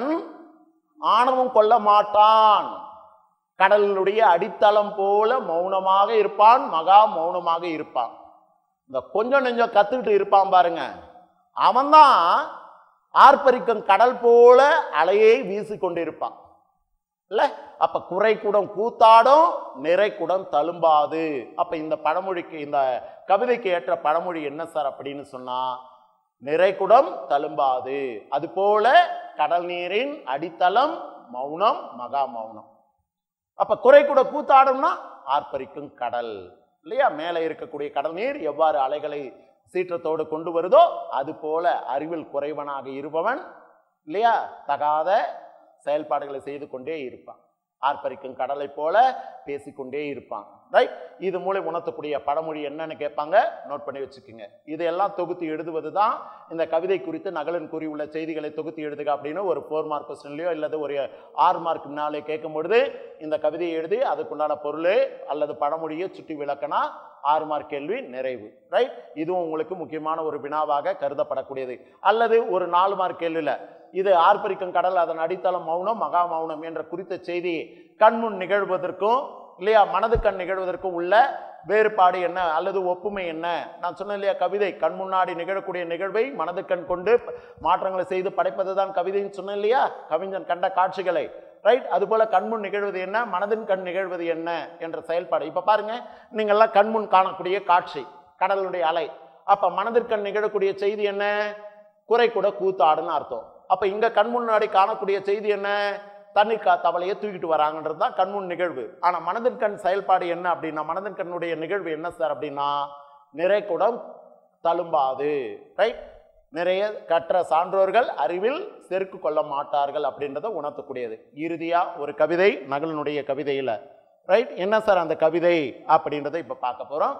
ஆணவம் கொள்ள மாட்டான் கடலினுடைய அடித்தளம் போல மௌனமாக இருப்பான் மகா மௌனமாக இருப்பான் இந்த கொஞ்சம் நெஞ்சம் கத்துக்கிட்டு இருப்பான் பாருங்க அவன்தான் ஆர்ப்பரிக்கும் கடல் போல அலையை வீசிக்கொண்டு இருப்பான் இல்ல அப்ப குறை குடம் கூத்தாடும் நிறை குடம் தழும்பாது அப்ப இந்த பழமொழிக்கு இந்த கவிதைக்கு ஏற்ற பழமொழி என்ன சார் அப்படின்னு சொன்னா நிறை குடம் தழும்பாது அது போல கடல் நீரின் அடித்தளம் மௌனம் மகா மௌனம் அப்ப குறை கூட கூத்தாடும்னா ஆர்ப்பரிக்கும் கடல் இல்லையா மேலே இருக்கக்கூடிய கடல் நீர் எவ்வாறு அலைகளை சீற்றத்தோடு கொண்டு வருதோ அது போல அறிவில் குறைவனாக இருப்பவன் இல்லையா தகாத செயல்பாடுகளை செய்து கொண்டே இருப்பான் ஆர்ப்பரிக்கும் கடலை போல பேசிக்கொண்டே இருப்பான் ரைட் இது மூலம் உணர்த்தக்கூடிய பழமொழி என்னன்னு கேட்பாங்க நோட் பண்ணி வச்சுக்கோங்க இதையெல்லாம் தொகுத்து எழுதுவது தான் இந்த கவிதை குறித்து நகலன் கூறியுள்ள செய்திகளை தொகுத்து எழுதுக அப்படின்னு ஒரு ஃபோர் மார்க் கொஸ்டின்லையோ அல்லது ஒரு ஆறு மார்க் முன்னாலே கேட்கும் பொழுது இந்த கவிதையை எழுதி அதுக்குண்டான பொருள் அல்லது பழமொழியை சுட்டி விளக்கினா ஆறு மார்க் கேள்வி நிறைவு ரைட் இதுவும் உங்களுக்கு முக்கியமான ஒரு வினாவாக கருதப்படக்கூடியது அல்லது ஒரு நாலு மார்க் கேள்வியில் இது ஆர்ப்பரிக்கும் கடல் அதன் அடித்தளம் மௌனம் மகா மௌனம் என்ற குறித்த செய்தி கண்முன் நிகழ்வதற்கும் இல்லையா மனது கண் நிகழ்வதற்கும் உள்ள வேறுபாடு என்ன அல்லது ஒப்புமை என்ன நான் சொன்னேன் இல்லையா கவிதை கண் முன்னாடி நிகழக்கூடிய நிகழ்வை மனது கண் கொண்டு மாற்றங்களை செய்து படைப்பது தான் கவிதைன்னு சொன்னேன் இல்லையா கவிஞன் கண்ட காட்சிகளை ரைட் அதுபோல கண்முன் நிகழ்வது என்ன மனதின் கண் நிகழ்வது என்ன என்ற செயல்பாடு இப்ப பாருங்க நீங்கள்லாம் கண்முன் காணக்கூடிய காட்சி கடலுடைய அலை அப்ப மனதிற்கண் நிகழக்கூடிய செய்தி என்ன குறை கூட கூத்தாடுன்னு அர்த்தம் அப்ப இங்க கண் முன்னாடி காணக்கூடிய செய்தி என்ன தண்ணீர் கா தவளையை தூக்கிட்டு வராங்கன்றது தான் கண்முன் நிகழ்வு ஆனா மனதின் கண் செயல்பாடு என்ன அப்படின்னா மனதின் கண்ணுடைய நிகழ்வு என்ன சார் அப்படின்னா நிறை குடம் தழும்பாது ரைட் நிறைய கற்ற சான்றோர்கள் அறிவில் செருக்கு கொள்ள மாட்டார்கள் அப்படின்றத உணர்த்தக்கூடியது இறுதியா ஒரு கவிதை நகலனுடைய கவிதையில ரைட் என்ன சார் அந்த கவிதை அப்படின்றத இப்ப பார்க்க போறோம்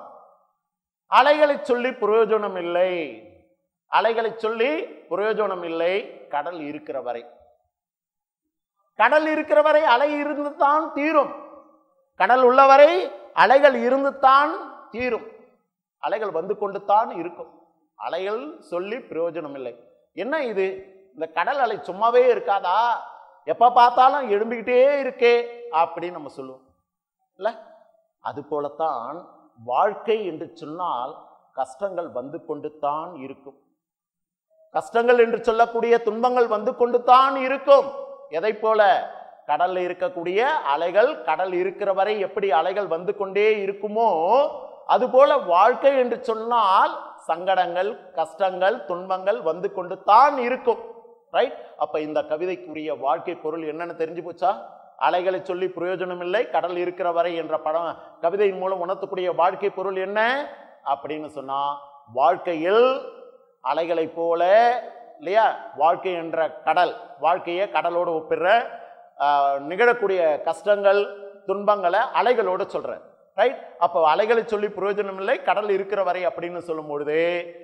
அலைகளை சொல்லி பிரயோஜனம் இல்லை அலைகளை சொல்லி பிரயோஜனம் இல்லை கடல் இருக்கிற வரை கடல் இருக்கிற வரை அலை இருந்து தான் தீரும் கடல் உள்ளவரை அலைகள் இருந்து தான் தீரும் அலைகள் வந்து கொண்டு தான் இருக்கும் அலைகள் சொல்லி பிரயோஜனம் இல்லை என்ன இது இந்த கடல் அலை சும்மாவே இருக்காதா எப்ப பார்த்தாலும் எழும்பிக்கிட்டே இருக்கே அப்படின்னு நம்ம சொல்லுவோம் இல்ல அது போலத்தான் வாழ்க்கை என்று சொன்னால் கஷ்டங்கள் வந்து கொண்டு தான் இருக்கும் கஷ்டங்கள் என்று சொல்லக்கூடிய துன்பங்கள் வந்து கொண்டு தான் இருக்கும் எதை போல கடல்ல இருக்கக்கூடிய அலைகள் கடல் இருக்கிற வரை எப்படி அலைகள் வந்து கொண்டே இருக்குமோ அதுபோல வாழ்க்கை என்று சொன்னால் சங்கடங்கள் கஷ்டங்கள் துன்பங்கள் வந்து கொண்டு தான் இருக்கும் ரைட் அப்ப இந்த கவிதைக்குரிய வாழ்க்கை பொருள் என்னன்னு தெரிஞ்சு போச்சா அலைகளை சொல்லி பிரயோஜனம் இல்லை கடல் இருக்கிற வரை என்ற படம் கவிதையின் மூலம் உணர்த்தக்கூடிய வாழ்க்கை பொருள் என்ன அப்படின்னு சொன்னா வாழ்க்கையில் அலைகளைப் போல இல்லையா வாழ்க்கை என்ற கடல் வாழ்க்கையை கடலோடு ஒப்பிடுற ஆஹ், நிகழக்கூடிய கஷ்டங்கள் துன்பங்களை அலைகளோடு சொல்றேன் ரைட் அப்போ அலைகளை சொல்லி பிரயோஜனம் இல்லை கடல் இருக்கிற வரை அப்படின்னு சொல்லும் பொழுது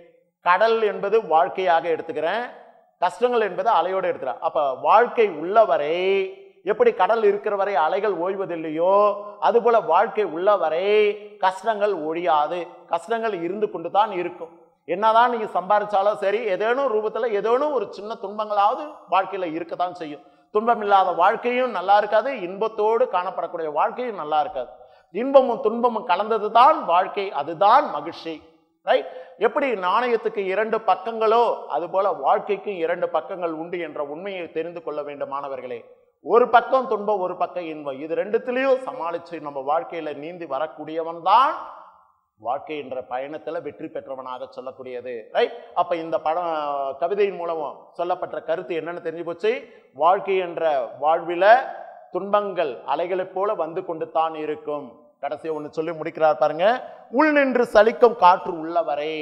கடல் என்பது வாழ்க்கையாக எடுத்துக்கிறேன் கஷ்டங்கள் என்பது அலையோடு எடுத்துக்கிறேன் அப்ப வாழ்க்கை உள்ளவரை எப்படி கடல் இருக்கிற வரை அலைகள் ஓய்வதில்லையோ அதுபோல வாழ்க்கை உள்ளவரை கஷ்டங்கள் ஒழியாது கஷ்டங்கள் இருந்து கொண்டு தான் இருக்கும் என்னதான் நீங்க சம்பாதிச்சாலும் சரி ஏதேனும் ரூபத்துல ஏதேனும் ஒரு சின்ன துன்பங்களாவது வாழ்க்கையில இருக்கத்தான் செய்யும் துன்பம் இல்லாத வாழ்க்கையும் நல்லா இருக்காது இன்பத்தோடு காணப்படக்கூடிய வாழ்க்கையும் நல்லா இருக்காது இன்பமும் துன்பமும் கலந்தது தான் வாழ்க்கை அதுதான் மகிழ்ச்சி ரைட் எப்படி நாணயத்துக்கு இரண்டு பக்கங்களோ அதுபோல வாழ்க்கைக்கும் இரண்டு பக்கங்கள் உண்டு என்ற உண்மையை தெரிந்து கொள்ள வேண்டும் மாணவர்களே ஒரு பக்கம் துன்பம் ஒரு பக்கம் இன்பம் இது ரெண்டுத்திலையும் சமாளிச்சு நம்ம வாழ்க்கையில நீந்தி வரக்கூடியவன் தான் வாழ்க்கை என்ற பயணத்துல வெற்றி பெற்றவனாக சொல்லக்கூடியது ரைட் அப்ப இந்த படம் கவிதையின் மூலம் சொல்லப்பட்ட கருத்து என்னன்னு தெரிஞ்சு போச்சு வாழ்க்கை என்ற வாழ்வில துன்பங்கள் அலைகளைப் போல வந்து கொண்டு தான் இருக்கும் கடைசியா ஒண்ணு சொல்லி முடிக்கிறார் பாருங்க உள் நின்று சலிக்கும் காற்று உள்ளவரை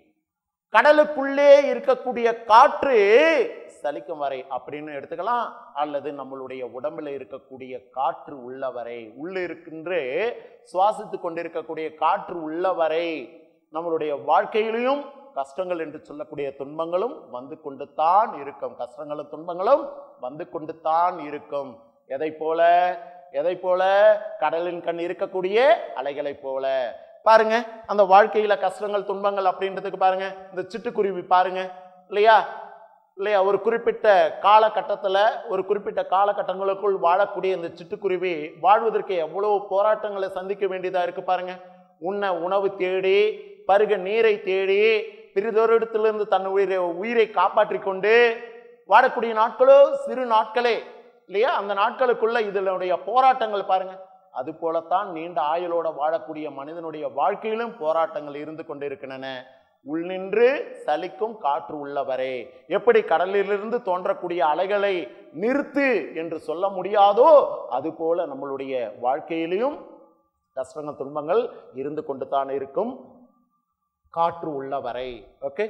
கடலுக்குள்ளே இருக்கக்கூடிய காற்று சலிக்கும் வரை அப்படின்னு எடுத்துக்கலாம் அல்லது நம்மளுடைய உடம்புல இருக்கக்கூடிய காற்று உள்ளவரை உள்ள இருக்கின்ற சுவாசித்து கொண்டிருக்கக்கூடிய காற்று உள்ளவரை நம்மளுடைய வாழ்க்கையிலையும் கஷ்டங்கள் என்று சொல்லக்கூடிய துன்பங்களும் வந்து கொண்டு தான் இருக்கும் கஷ்டங்களும் துன்பங்களும் வந்து கொண்டு தான் இருக்கும் எதை போல எதை போல கடலின் கண் இருக்கக்கூடிய அலைகளைப் போல பாருங்க அந்த வாழ்க்கையில கஷ்டங்கள் துன்பங்கள் அப்படின்றதுக்கு பாருங்க இந்த சிட்டுக்குருவி பாருங்க இல்லையா இல்லையா ஒரு குறிப்பிட்ட காலகட்டத்தில் ஒரு குறிப்பிட்ட காலகட்டங்களுக்குள் வாழக்கூடிய இந்த சிட்டுக்குருவி வாழ்வதற்கு எவ்வளவு போராட்டங்களை சந்திக்க வேண்டியதாக இருக்கு பாருங்க உண்ண உணவு தேடி பருக நீரை தேடி பிரிதொரிடத்திலிருந்து தன் உயிரை உயிரை காப்பாற்றி கொண்டு வாழக்கூடிய நாட்களோ சிறு நாட்களே இல்லையா அந்த நாட்களுக்குள்ள இதனுடைய போராட்டங்கள் பாருங்க அது போலத்தான் நீண்ட ஆயுளோட வாழக்கூடிய மனிதனுடைய வாழ்க்கையிலும் போராட்டங்கள் இருந்து கொண்டிருக்கின்றன உள்நின்று சலிக்கும் காற்று உள்ளவரே எப்படி கடலிலிருந்து தோன்றக்கூடிய அலைகளை நிறுத்து என்று சொல்ல முடியாதோ அதுபோல நம்மளுடைய வாழ்க்கையிலையும் கஷ்டங்கள் துன்பங்கள் இருந்து கொண்டு தான் இருக்கும் காற்று உள்ளவரை ஓகே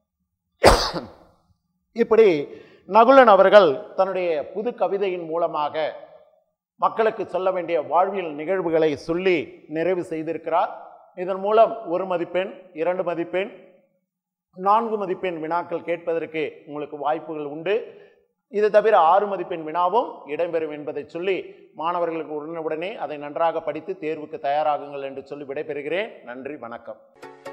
இப்படி நகுலன் அவர்கள் தன்னுடைய புது கவிதையின் மூலமாக மக்களுக்கு சொல்ல வேண்டிய வாழ்வியல் நிகழ்வுகளை சொல்லி நிறைவு செய்திருக்கிறார் இதன் மூலம் ஒரு மதிப்பெண் இரண்டு மதிப்பெண் நான்கு மதிப்பெண் வினாக்கள் கேட்பதற்கு உங்களுக்கு வாய்ப்புகள் உண்டு இது தவிர ஆறு மதிப்பெண் வினாவும் இடம்பெறும் என்பதை சொல்லி மாணவர்களுக்கு உடனுடனே அதை நன்றாக படித்து தேர்வுக்கு தயாராகுங்கள் என்று சொல்லி விடைபெறுகிறேன் நன்றி வணக்கம்